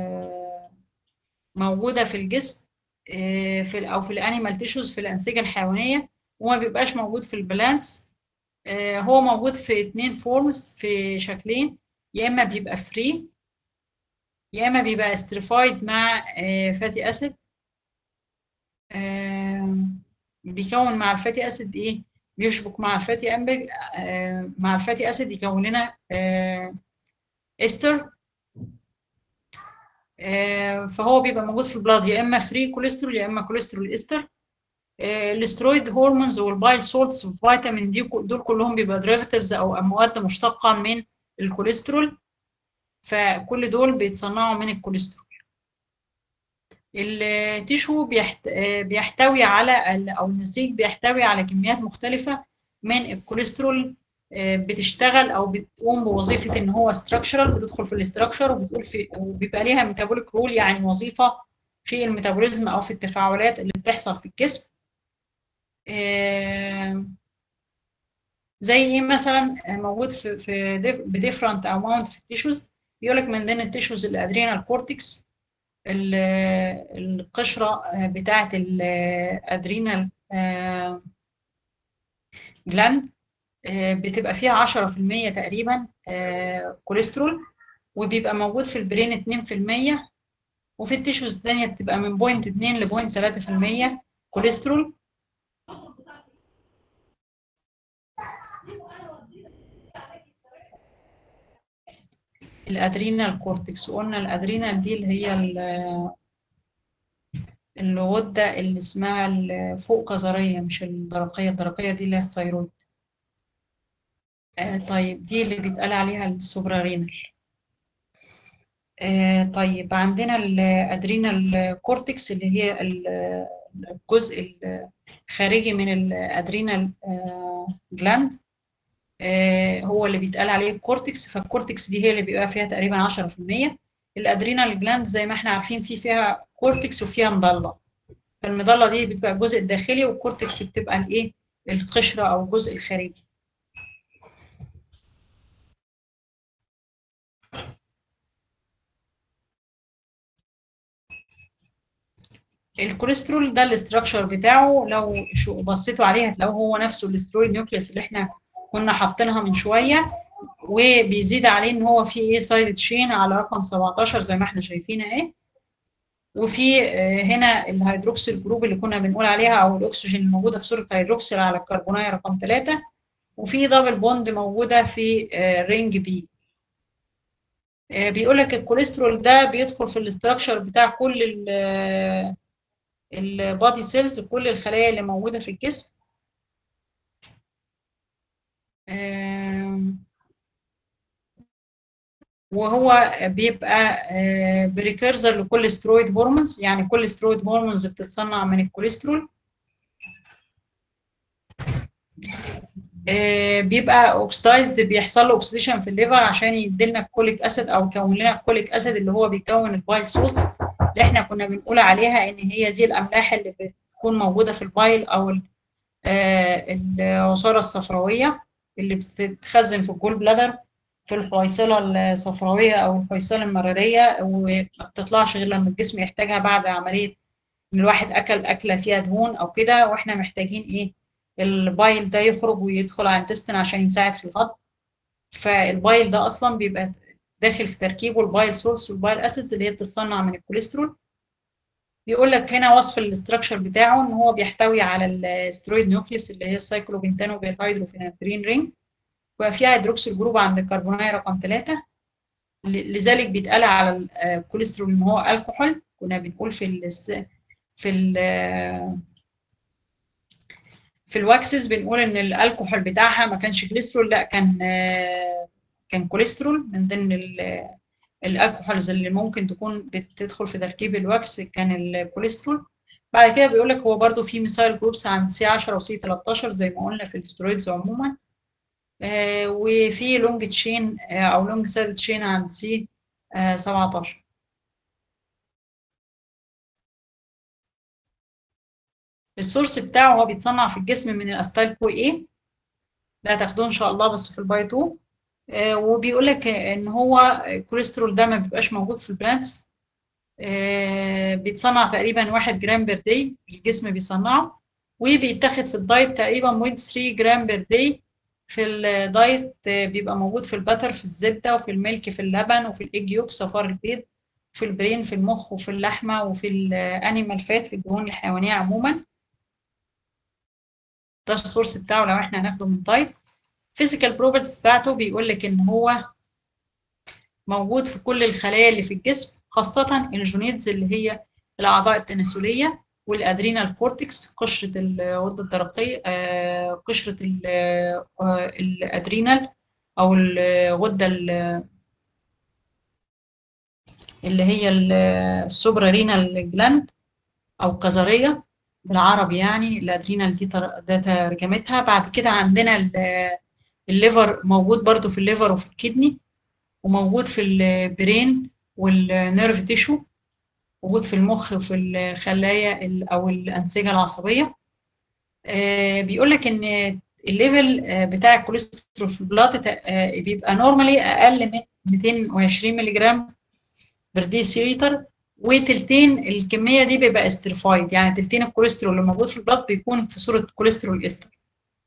موجوده في الجسم في او في الانيمال تيشوز في الانسجه الحيوانيه وما بيبقاش موجود في البلانتس هو موجود في اتنين فورمز في شكلين يا اما بيبقى فري يا اما بيبقى استريفايد مع فاتي اسيد بيكون مع الفاتي اسيد ايه بيشبك مع الفاتي امبك مع الفاتي اسيد يكون لنا استر فهو بيبقى موجود في البلاد يا اما فري كوليسترول يا اما كوليسترول استر الاسترويد هرمونز والبايل سولتس والفيتامين دي دول كلهم بيبقى دريفاتيفز او مواد مشتقه من الكوليسترول فكل دول بيتصنعوا من الكوليسترول التيشو بيحت... بيحتوي على او النسيج بيحتوي على كميات مختلفه من الكوليسترول بتشتغل او بتقوم بوظيفه ان هو ستراكشرال بتدخل في الاستراكشر وبتقول في وبيبقى ليها ميتابوليك رول يعني وظيفه في الميتابوليزم او في التفاعلات اللي بتحصل في الجسم زي ايه مثلا موجود في في بديفرنت اماونت في التيشوز بيقول لك من ضمن التيشوز الادرينال كورتكس القشره بتاعه الادرينال جلاند بتبقى فيها 10% تقريبا كوليسترول وبيبقى موجود في البرين 2% وفي التيشوز الثانيه بتبقى من بوينت 2 لبوينت 3% كوليسترول الادرينال كورتكس قلنا الادرينال دي اللي هي الغده اللي اسمها الفوق كظريه مش الدرقيه الدرقيه دي اللي هي الثيرويد آه طيب دي اللي بيتقال عليها السوبرارينال آه طيب عندنا الادرينال كورتكس اللي هي الجزء الخارجي من الادرينال آه جلاند هو اللي بيتقال عليه الكورتكس فالكورتكس دي هي اللي بيبقى فيها تقريبا 10% الادرينال جلاند زي ما احنا عارفين في فيها كورتكس وفيها مضله فالمضله دي بتبقى الجزء الداخلي والكورتكس بتبقى الايه القشره او الجزء الخارجي الكوليسترول ده الاستراكشر بتاعه لو شو بصيتوا عليه هتلاقوه هو نفسه الاسترويد نيوكليس اللي احنا كنا حاطينها من شويه وبيزيد عليه ان هو في ايه سايد تشين على رقم 17 زي ما احنا شايفين اهي وفي هنا الهيدروكسيل جروب اللي كنا بنقول عليها او الاكسجين الموجوده في صوره هيدروكسيل على الكربونايه رقم 3 وفي دبل بوند موجوده في رينج بي بيقول لك الكوليسترول ده بيدخل في الاستراكشر بتاع كل البادي سيلز كل الخلايا اللي موجوده في الجسم وهو بيبقى بريكيرزر لكل سترويد هرمونز يعني كل سترويد هرمونز بتتصنع من الكوليسترول بيبقى اوكسدايزد بيحصل له اوكسيديشن في الليفر عشان يديلنا الكوليك اسيد او يكون لنا الكوليك اسيد اللي هو بيكون البايل سولتس اللي احنا كنا بنقول عليها ان هي دي الاملاح اللي بتكون موجوده في البايل او العصاره الصفراويه اللي بتتخزن في الجول بلادر في الحويصله الصفراويه او الحويصله المراريه وما بتطلعش غير لما الجسم يحتاجها بعد عمليه ان الواحد اكل اكله فيها دهون او كده واحنا محتاجين ايه البايل ده يخرج ويدخل على الانتستين عشان يساعد في الهضم فالبايل ده اصلا بيبقى داخل في تركيبه البايل سورس والبايل اسيدز اللي هي بتصنع من الكوليسترول بيقول لك هنا وصف الاستراكشر بتاعه ان هو بيحتوي على الاسترويد نيوكليوس اللي هي السايكلوبنتانو بالهيدروفيناترين رينج وفيها هيدروكسيل جروب عند الكربونايه رقم 3 لذلك بيتقال على الكوليسترول ان هو الكحول كنا بنقول في ال في ال في الواكسز بنقول ان الالكحول بتاعها ما كانش كوليسترول لا كان كان كوليسترول من ضمن الالكحولز اللي ممكن تكون بتدخل في تركيب الواكس كان الكوليسترول بعد كده بيقول لك هو برضو في ميثايل جروبس عند سي 10 وسي 13 زي ما قلنا في الاسترويدز عموما آه وفي لونج تشين آه او لونج سايد تشين عند سي آه 17 السورس بتاعه هو بيتصنع في الجسم من الاستايل كو ايه ده هتاخدوه ان شاء الله بس في الباي 2 آه وبيقول لك ان هو الكوليسترول ده ما بيبقاش موجود في البلانتس آه بيتصنع تقريبا 1 جرام بير داي الجسم بيصنعه وبيتاخد في الدايت تقريبا 0.3 جرام بير داي في الدايت بيبقى موجود في البتر في الزبدة وفي الملك في اللبن وفي الإيج يوك صفار البيض في البرين في المخ وفي اللحمة وفي الأنيمال فات في الدهون الحيوانية عموما ده السورس بتاعه لو احنا هناخده من دايت فيزيكال بروبرتيز بتاعته بيقول لك ان هو موجود في كل الخلايا اللي في الجسم خاصة الجونيدز اللي هي الأعضاء التناسلية والادرينال كورتكس قشره الغده الدرقيه قشره الادرينال او الغده اللي هي السوبرا رينال جلاند او كظريه بالعربي يعني الادرينال دي ده ترجمتها بعد كده عندنا الليفر موجود برضو في الليفر وفي الكدني وموجود في البرين والنيرف تيشو موجود في المخ وفي الخلايا او الانسجه العصبيه بيقول لك ان الليفل بتاع الكوليسترول في البلاد بيبقى نورمالي اقل من 220 مللي جرام بر ديسيليتر وتلتين الكميه دي بيبقى استرفايد يعني تلتين الكوليسترول اللي موجود في البلاد بيكون في صوره كوليسترول استر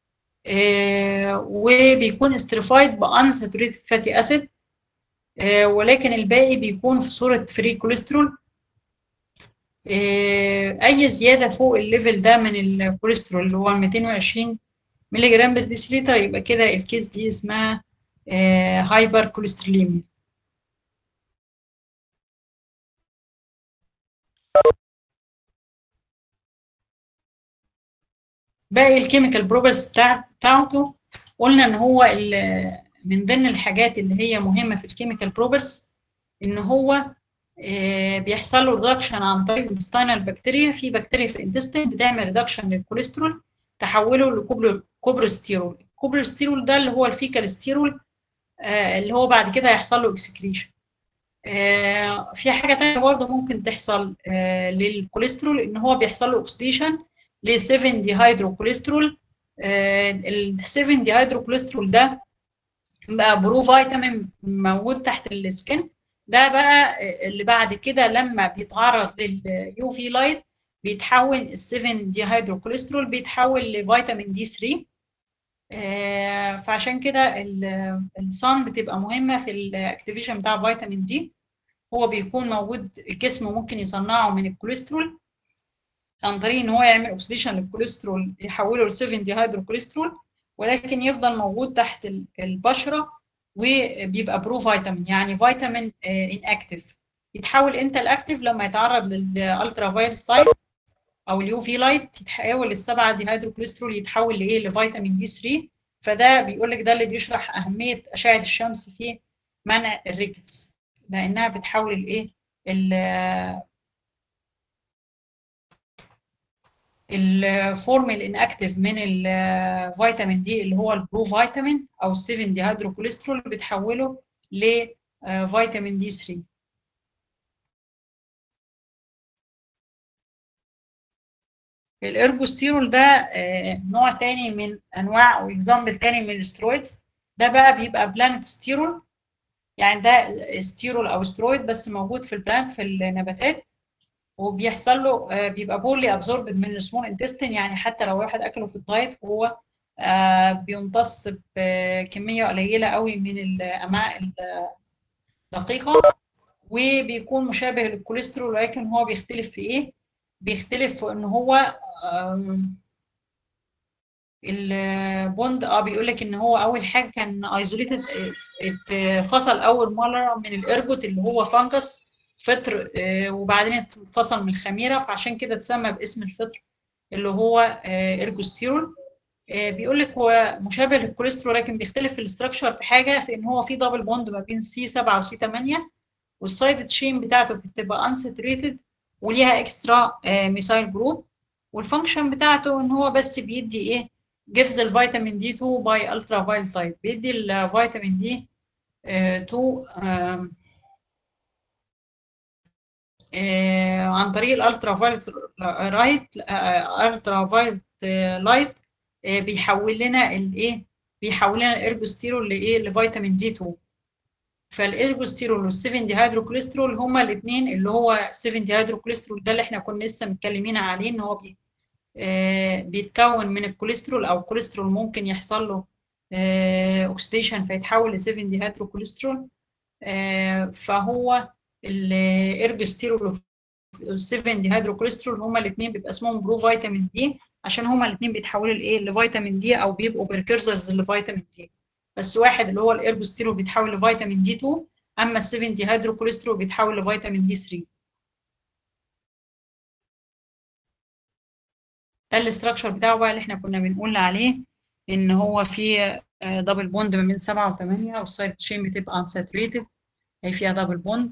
وبيكون استرفايد بانساتوريتد فاتي اسيد ولكن الباقي بيكون في صوره فري كوليسترول اي زياده فوق الليفل ده من الكوليسترول اللي هو 220 مللي جرام بالديسيليتر يبقى كده الكيس دي اسمها هايبر كوليستروليميا باقي الكيميكال بروبرتيز بتاعته قلنا ان هو من ضمن الحاجات اللي هي مهمه في الكيميكال بروبرتيز ان هو بيحصل له ريدكشن عن طريق الانتستينال بكتيريا في بكتيريا في الانتستين بتعمل ريدكشن للكوليسترول تحوله لكوبروستيرول الكوبروستيرول ده اللي هو الفيكال ستيرول اللي هو بعد كده هيحصل له اكسكريشن في حاجه ثانيه برضه ممكن تحصل للكوليسترول ان هو بيحصل له اوكسيديشن ل 7 دي هيدروكوليسترول ال 7 دي هيدروكوليسترول ده بقى برو فيتامين موجود تحت السكن ده بقى اللي بعد كده لما بيتعرض لليو في لايت بيتحول ال 7 دي هيدروكوليسترول بيتحول لفيتامين دي 3 آه فعشان كده الصن بتبقى مهمه في الاكتيفيشن بتاع فيتامين دي هو بيكون موجود الجسم ممكن يصنعه من الكوليسترول عن طريق ان هو يعمل اوكسيديشن للكوليسترول يحوله ل 7 دي هيدروكوليسترول ولكن يفضل موجود تحت البشره وبيبقى برو فيتامين يعني فيتامين ان اكتف يتحول امتى الاكتف لما يتعرض للالترا فايلت لايت او اليو في لايت يتحول السبعه دي هيدروكوليسترول يتحول لايه لفيتامين دي 3 فده بيقول لك ده اللي بيشرح اهميه اشعه الشمس في منع الريكتس لانها بتحول الايه الفورم الانكتيف من الفيتامين دي اللي هو البرو فيتامين او 7 دي هيدروكوليسترول بتحوله لفيتامين دي 3 الارجوستيرول ده نوع تاني من انواع او اكزامبل تاني من السترويدز ده بقى بيبقى بلانت ستيرول يعني ده ستيرول او سترويد بس موجود في البلانت في النباتات وبيحصل له بيبقى بولي ابزوربد من السمول انتستين يعني حتى لو واحد اكله في الدايت هو بيمتص بكميه قليله قوي من الامعاء الدقيقه وبيكون مشابه للكوليسترول ولكن هو بيختلف في ايه بيختلف في ان هو البوند اه بيقول لك ان هو اول حاجه كان ايزوليتد اتفصل اول مره من الارجوت اللي هو فانجس فطر وبعدين اتفصل من الخميره فعشان كده اتسمى باسم الفطر اللي هو ارجوستيرول بيقول لك هو مشابه للكوليسترول لكن بيختلف في الاستراكشر في حاجه في ان هو في دبل بوند ما بين سي 7 وسي 8 والسايد تشين بتاعته بتبقى انساتوريتد وليها اكسترا ميثايل جروب والفانكشن بتاعته ان هو بس بيدي ايه gives الفيتامين دي 2 باي الترا فايلت لايت بيدي الفيتامين دي 2 آه، عن طريق الالترا فايلت رايت الترا فايلت لايت بيحول لنا الايه بيحول لنا الارجوستيرول لايه لفيتامين دي 2 فالارجوستيرول وال7 دي هيدروكوليسترول هما الاثنين اللي هو 7 دي هيدروكوليسترول ده اللي احنا كنا لسه متكلمين عليه ان هو بي آه، بيتكون من الكوليسترول او الكوليسترول ممكن يحصل له اوكسيديشن فيتحول ل 7 دي هيدروكوليسترول فهو الارجوستيرول وال7 دي هيدروكوليسترول هما الاثنين بيبقى اسمهم برو فيتامين دي عشان هما الاثنين بيتحولوا لايه لفيتامين دي او بيبقوا بريكرزرز لفيتامين دي بس واحد اللي هو الارجوستيرول بيتحول لفيتامين دي 2 اما ال7 دي هيدروكوليسترول بيتحول لفيتامين دي 3 ده الاستراكشر بتاعه بقى اللي احنا كنا بنقول عليه ان هو في دبل بوند ما بين 7 و8 والسايد تشين بتبقى انساتوريتد هي فيها دبل بوند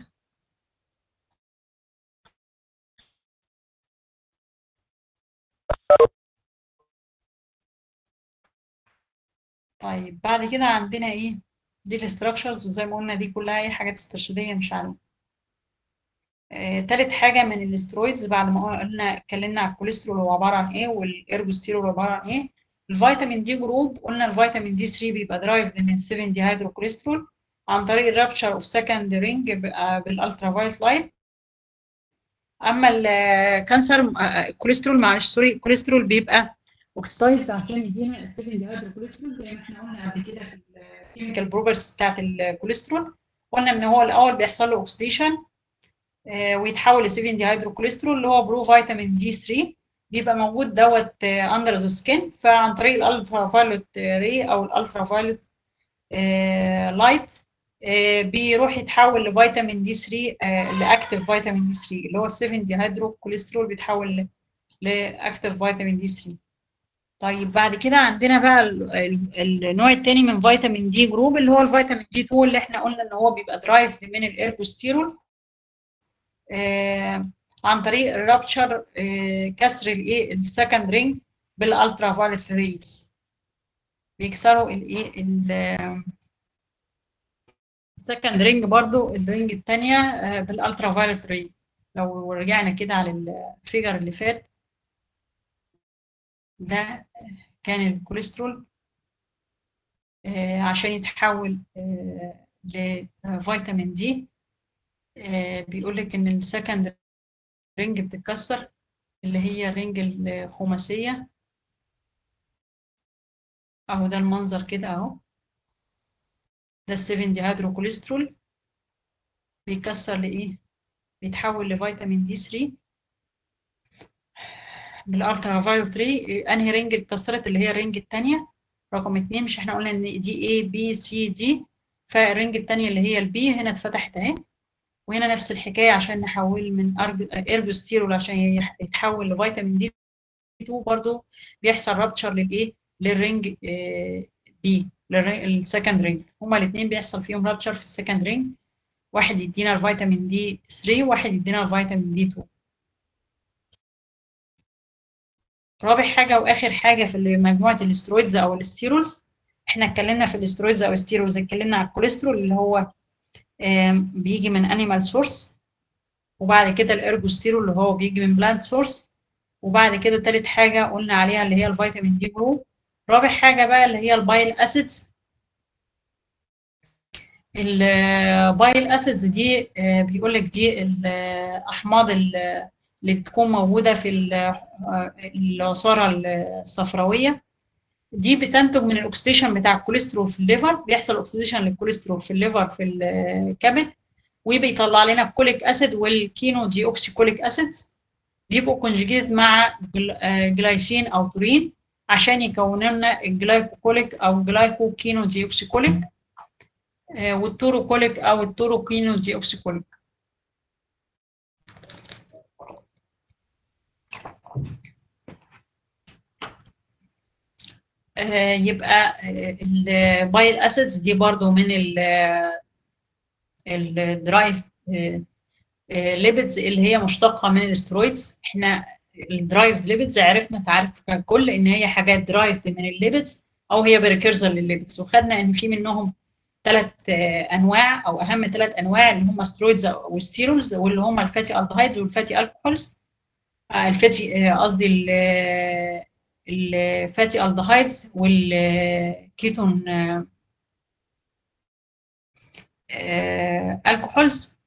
طيب بعد كده عندنا ايه دي الاستراكشرز وزي ما قلنا دي كلها ايه حاجات استرشاديه مش عارفه آه، تالت حاجه من الاسترويدز بعد ما قلنا اتكلمنا على الكوليسترول هو عباره عن ايه والارجوستيرول هو عباره عن ايه الفيتامين دي جروب قلنا الفيتامين دي 3 بيبقى درايفد من 7 دي هيدروكوليسترول عن طريق الرابتشر اوف سكند رينج بالالترا فايت لايت اما الكانسر الكوليسترول معلش سوري الكوليسترول بيبقى اوكسايز عشان يدينا ال 7 دي هيدروكوليسترول زي ما احنا قلنا قبل كده في الكيميكال بروبرتيز بتاعت الكوليسترول قلنا ان هو الاول بيحصل له اوكسيديشن ويتحول ل 7 دي هيدروكوليسترول اللي هو برو فيتامين دي 3 بيبقى موجود دوت اندر ذا سكين فعن طريق الالترا فايلوت ري او الالترا فايلوت لايت بيروح يتحول لفيتامين دي 3 لاكتيف فيتامين دي 3 اللي هو ال 7 دي هيدروكوليسترول بيتحول لاكتيف فيتامين دي 3 طيب بعد كده عندنا بقى النوع الثاني من فيتامين دي جروب اللي هو الفيتامين دي 2 اللي احنا قلنا ان هو بيبقى درايفد من الارجوستيرول آه عن طريق الرابتشر آه كسر الايه السكند رينج بالالترا فايلت ريز بيكسروا الايه السكند رينج برضو الرينج الثانيه آه بالالترا فايلت ري لو رجعنا كده على الفيجر اللي فات ده كان الكوليسترول آه عشان يتحول آه لفيتامين دي آه بيقول لك ان السكند رينج بتتكسر اللي هي الرينج الخماسية اهو ده المنظر كده اهو ده السيفن دي هيدروكوليسترول بيكسر لايه بيتحول لفيتامين دي 3 بالالترا فايولت ري انهي رينج اتكسرت اللي هي الرينج الثانيه رقم اتنين مش احنا قلنا ان دي A B C D فالرينج الثانيه اللي هي البي هنا اتفتحت اهي وهنا نفس الحكايه عشان نحول من ارجوستيرول عشان يتحول لفيتامين دي 2 برضو بيحصل رابتشر للايه للرينج بي للسكند رينج هما الاثنين بيحصل فيهم رابتشر في السكند رينج واحد يدينا الفيتامين دي 3 واحد يدينا الفيتامين دي 2 رابع حاجه واخر حاجه في مجموعه الاسترويدز او الاستيرولز احنا اتكلمنا في الاسترويدز او الاستيرولز اتكلمنا على الكوليسترول اللي هو بيجي من انيمال سورس وبعد كده الارجوستيرول اللي هو بيجي من بلانت سورس وبعد كده تالت حاجه قلنا عليها اللي هي الفيتامين دي جروب رابع حاجه بقى اللي هي البايل اسيدز البايل اسيدز دي بيقول لك دي الاحماض اللي بتكون موجوده في العصاره الصفراويه دي بتنتج من الاكسديشن بتاع الكوليسترول في الليفر بيحصل اكسديشن للكوليسترول في الليفر في الكبد وبيطلع لنا الكوليك اسيد والكينو دي اوكسي كوليك اسيدز بيبقوا كونجيجيت مع جلايسين او تورين عشان يكونوا لنا الجلايكوكوليك او جلايكو كينو دي اوكسي كوليك والتوروكوليك او التوروكينو دي اوكسي كوليك يبقى البايل اسيدز دي برضو من الدرايف ليبيدز اللي هي مشتقه من الاسترويدز احنا الدرايف ليبيدز عرفنا تعرف ككل ان هي حاجات درايف من الليبيدز او هي بريكيرزر للليبيدز وخدنا ان في منهم ثلاث انواع او اهم ثلاث انواع اللي هم سترويدز وستيرولز واللي هم الفاتي الدهايدز والفاتي الكحولز الفاتي قصدي الفاتي الدهايدز والكيتون الكحولز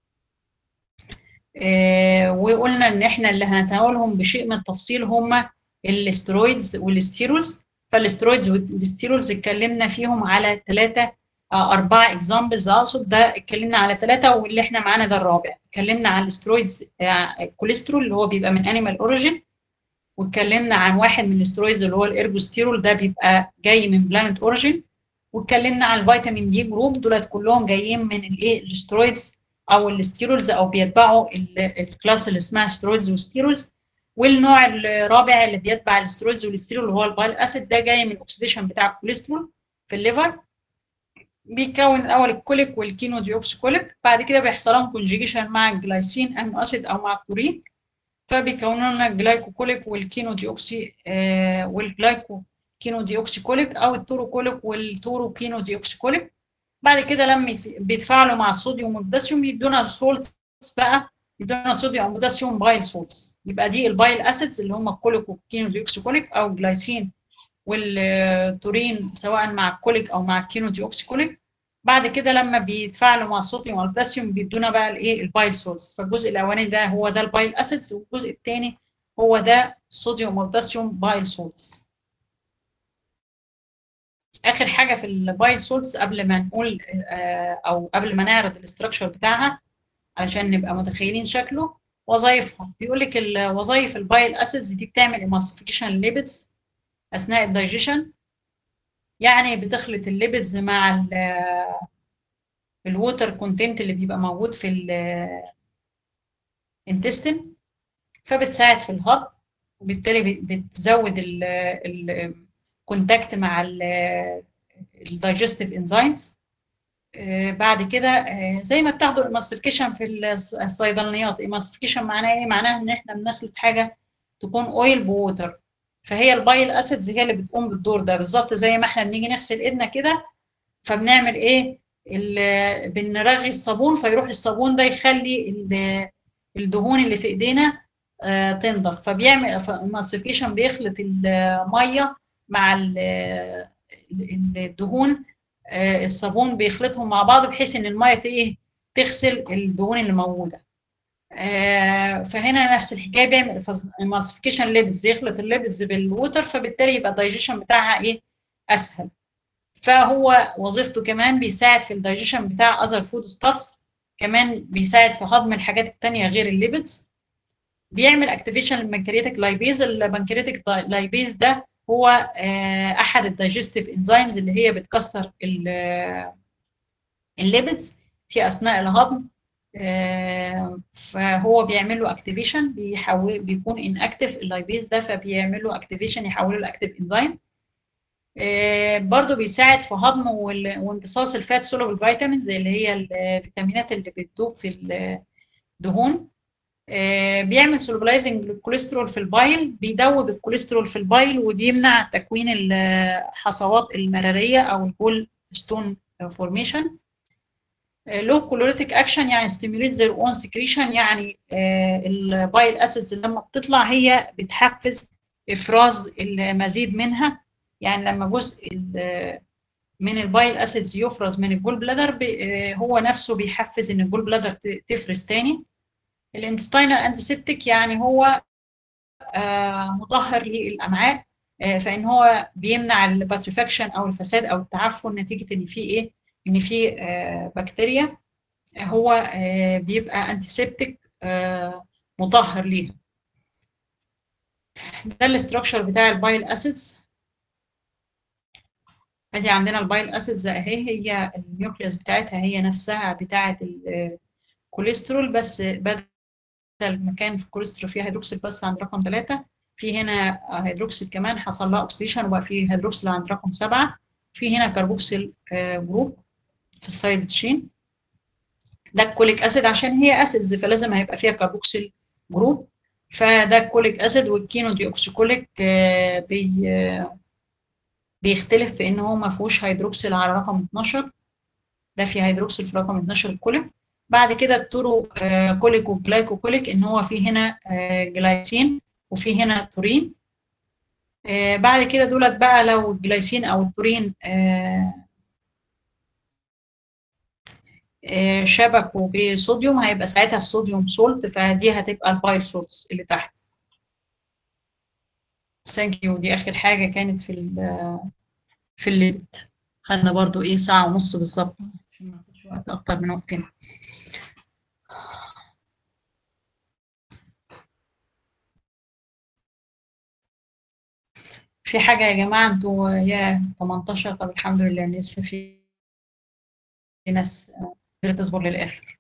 وقلنا ان احنا اللي هنتناولهم بشيء من التفصيل هم الاسترويدز والستيرولز فالاسترويدز والستيرولز اتكلمنا فيهم على ثلاثه اربعه اكزامبلز اقصد ده اتكلمنا على ثلاثه واللي احنا معانا ده الرابع اتكلمنا على الاسترويدز الكوليسترول اللي هو بيبقى من انيمال اوريجين واتكلمنا عن واحد من الاسترويدز اللي هو الارجوستيرول ده بيبقى جاي من بلانت اوريجين واتكلمنا عن الفيتامين دي جروب دولت كلهم جايين من الايه الاسترويدز او الستيرولز او بيتبعوا الكلاس اللي اسمها سترويدز وستيرولز والنوع الرابع اللي بيتبع الاسترويدز والستيرول اللي هو البايل اسيد ده جاي من الاكسديشن بتاع الكوليسترول في الليفر بيكون الاول الكوليك والكينو ديوكسيكوليك بعد كده بيحصل لهم كونجيجيشن مع الجلايسين امينو اسيد او مع الكلورين فبيكونوا لنا الجلايكوكوليك والكينو ديوكسي آه والجلايكو كينو ديوكسيكوليك او التوروكوليك والتورو كينو ديوكسيكوليك بعد كده لما بيتفاعلوا مع الصوديوم والبوتاسيوم يدونا السولتس بقى يدونا صوديوم وبوتاسيوم بايل سولتس يبقى دي البايل اسيدز اللي هم الكوليك والكينو ديوكسيكوليك او الجلايسين والتورين سواء مع الكوليك او مع الكينو ديوكسيكوليك بعد كده لما بيتفاعلوا مع الصوديوم والبوتاسيوم بيدونا بقى الايه البايل سولتس فالجزء الاولاني ده هو ده البايل اسيدز والجزء الثاني هو ده صوديوم وبوتاسيوم بايل سولتس اخر حاجه في البايل سولتس قبل ما نقول او قبل ما نعرض الاستراكشر بتاعها علشان نبقى متخيلين شكله وظائفها بيقول لك وظائف البايل اسيدز دي بتعمل ايماسيفيكيشن ليبيدز اثناء الدايجيشن يعني بتخلط الليبيدز مع الووتر كونتنت اللي بيبقى موجود في الانتستين فبتساعد في الهضم وبالتالي بتزود الكونتاكت مع الدايجستيف انزيمز بعد كده زي ما بتاخدوا الماسيفيكيشن في الصيدليات الماسيفيكيشن معناه ايه معناها ان احنا بنخلط حاجه تكون اويل بووتر فهي البايل اسيدز هي اللي بتقوم بالدور ده بالظبط زي ما احنا بنيجي نغسل ايدنا كده فبنعمل ايه بنرغي الصابون فيروح الصابون ده يخلي الدهون اللي في ايدينا آه تنضف فبيعمل الماسيفيكيشن بيخلط الميه مع الدهون آه الصابون بيخلطهم مع بعض بحيث ان الميه ايه تغسل الدهون اللي موجوده آه فهنا نفس الحكايه بيعمل ماسيفيكيشن ليبيدز يخلط الليبيدز بالووتر فبالتالي يبقى الدايجيشن بتاعها ايه اسهل فهو وظيفته كمان بيساعد في الدايجيشن بتاع اذر فود ستافز كمان بيساعد في هضم الحاجات التانية غير الليبيدز بيعمل اكتيفيشن للبنكرياتيك لايبيز البنكرياتيك لايبيز ده هو آه احد الدايجستيف انزيمز اللي هي بتكسر الليبيدز في اثناء الهضم آه فهو بيعمل له اكتيفيشن بيحول بيكون ان اكتف اللايبيز ده فبيعمل له اكتيفيشن يحوله لاكتيف انزيم آه برضه بيساعد في هضم وامتصاص الفات سولوبل فيتامينز اللي هي الفيتامينات اللي بتدوب في الدهون آه بيعمل سولوبلايزنج للكوليسترول في البايل بيدوب الكوليسترول في البايل وبيمنع تكوين الحصوات المراريه او الجول ستون فورميشن لو كولوريتيك اكشن يعني ستيموليت زي اون سكريشن يعني آه البايل اسيدز لما بتطلع هي بتحفز افراز المزيد منها يعني لما جزء من البايل اسيدز يفرز من الجول بلادر آه هو نفسه بيحفز ان الجول بلادر تفرز تاني الانتستينال انتيسبتيك يعني هو آه مطهر للامعاء فان هو بيمنع الباتريفاكشن او الفساد او التعفن نتيجه ان في ايه ان في بكتيريا هو بيبقى انتيسبتيك مطهر ليها ده الاستراكشر بتاع البايل اسيدز ادي عندنا البايل اسيدز اهي هي النيوكليوس بتاعتها هي نفسها بتاعه الكوليسترول بس بدل مكان في الكوليسترول فيها هيدروكسيل بس عند رقم 3 في هنا هيدروكسيل كمان حصل لها اوكسيديشن وبقى في هيدروكسيل عند رقم 7 في هنا كربوكسيل جروب في السايد تشين ده الكوليك اسيد عشان هي اسيدز فلازم هيبقى فيها كربوكسيل جروب فده الكوليك اسيد والكينو ديوكسيكوليك بي بيختلف في ان هو ما فيهوش هيدروكسيل على رقم 12 ده في هيدروكسيل في رقم 12 كوليك بعد كده التورو آه، كوليك وجلايكوكوليك ان هو في هنا آه، جلايسين وفي هنا تورين آه، بعد كده دولت بقى لو الجلايسين او التورين آه، آه، شبكوا بصوديوم هيبقى ساعتها الصوديوم سولت فدي هتبقى البايل سولتس اللي تحت ثانك يو دي اخر حاجه كانت في ال في الليبت خدنا برضو ايه ساعه ونص بالظبط عشان ما ناخدش وقت اكتر من وقتنا في حاجه يا جماعه انتوا يا 18 طب الحمد لله لسه في في ناس آه، قدرت تصبر للاخر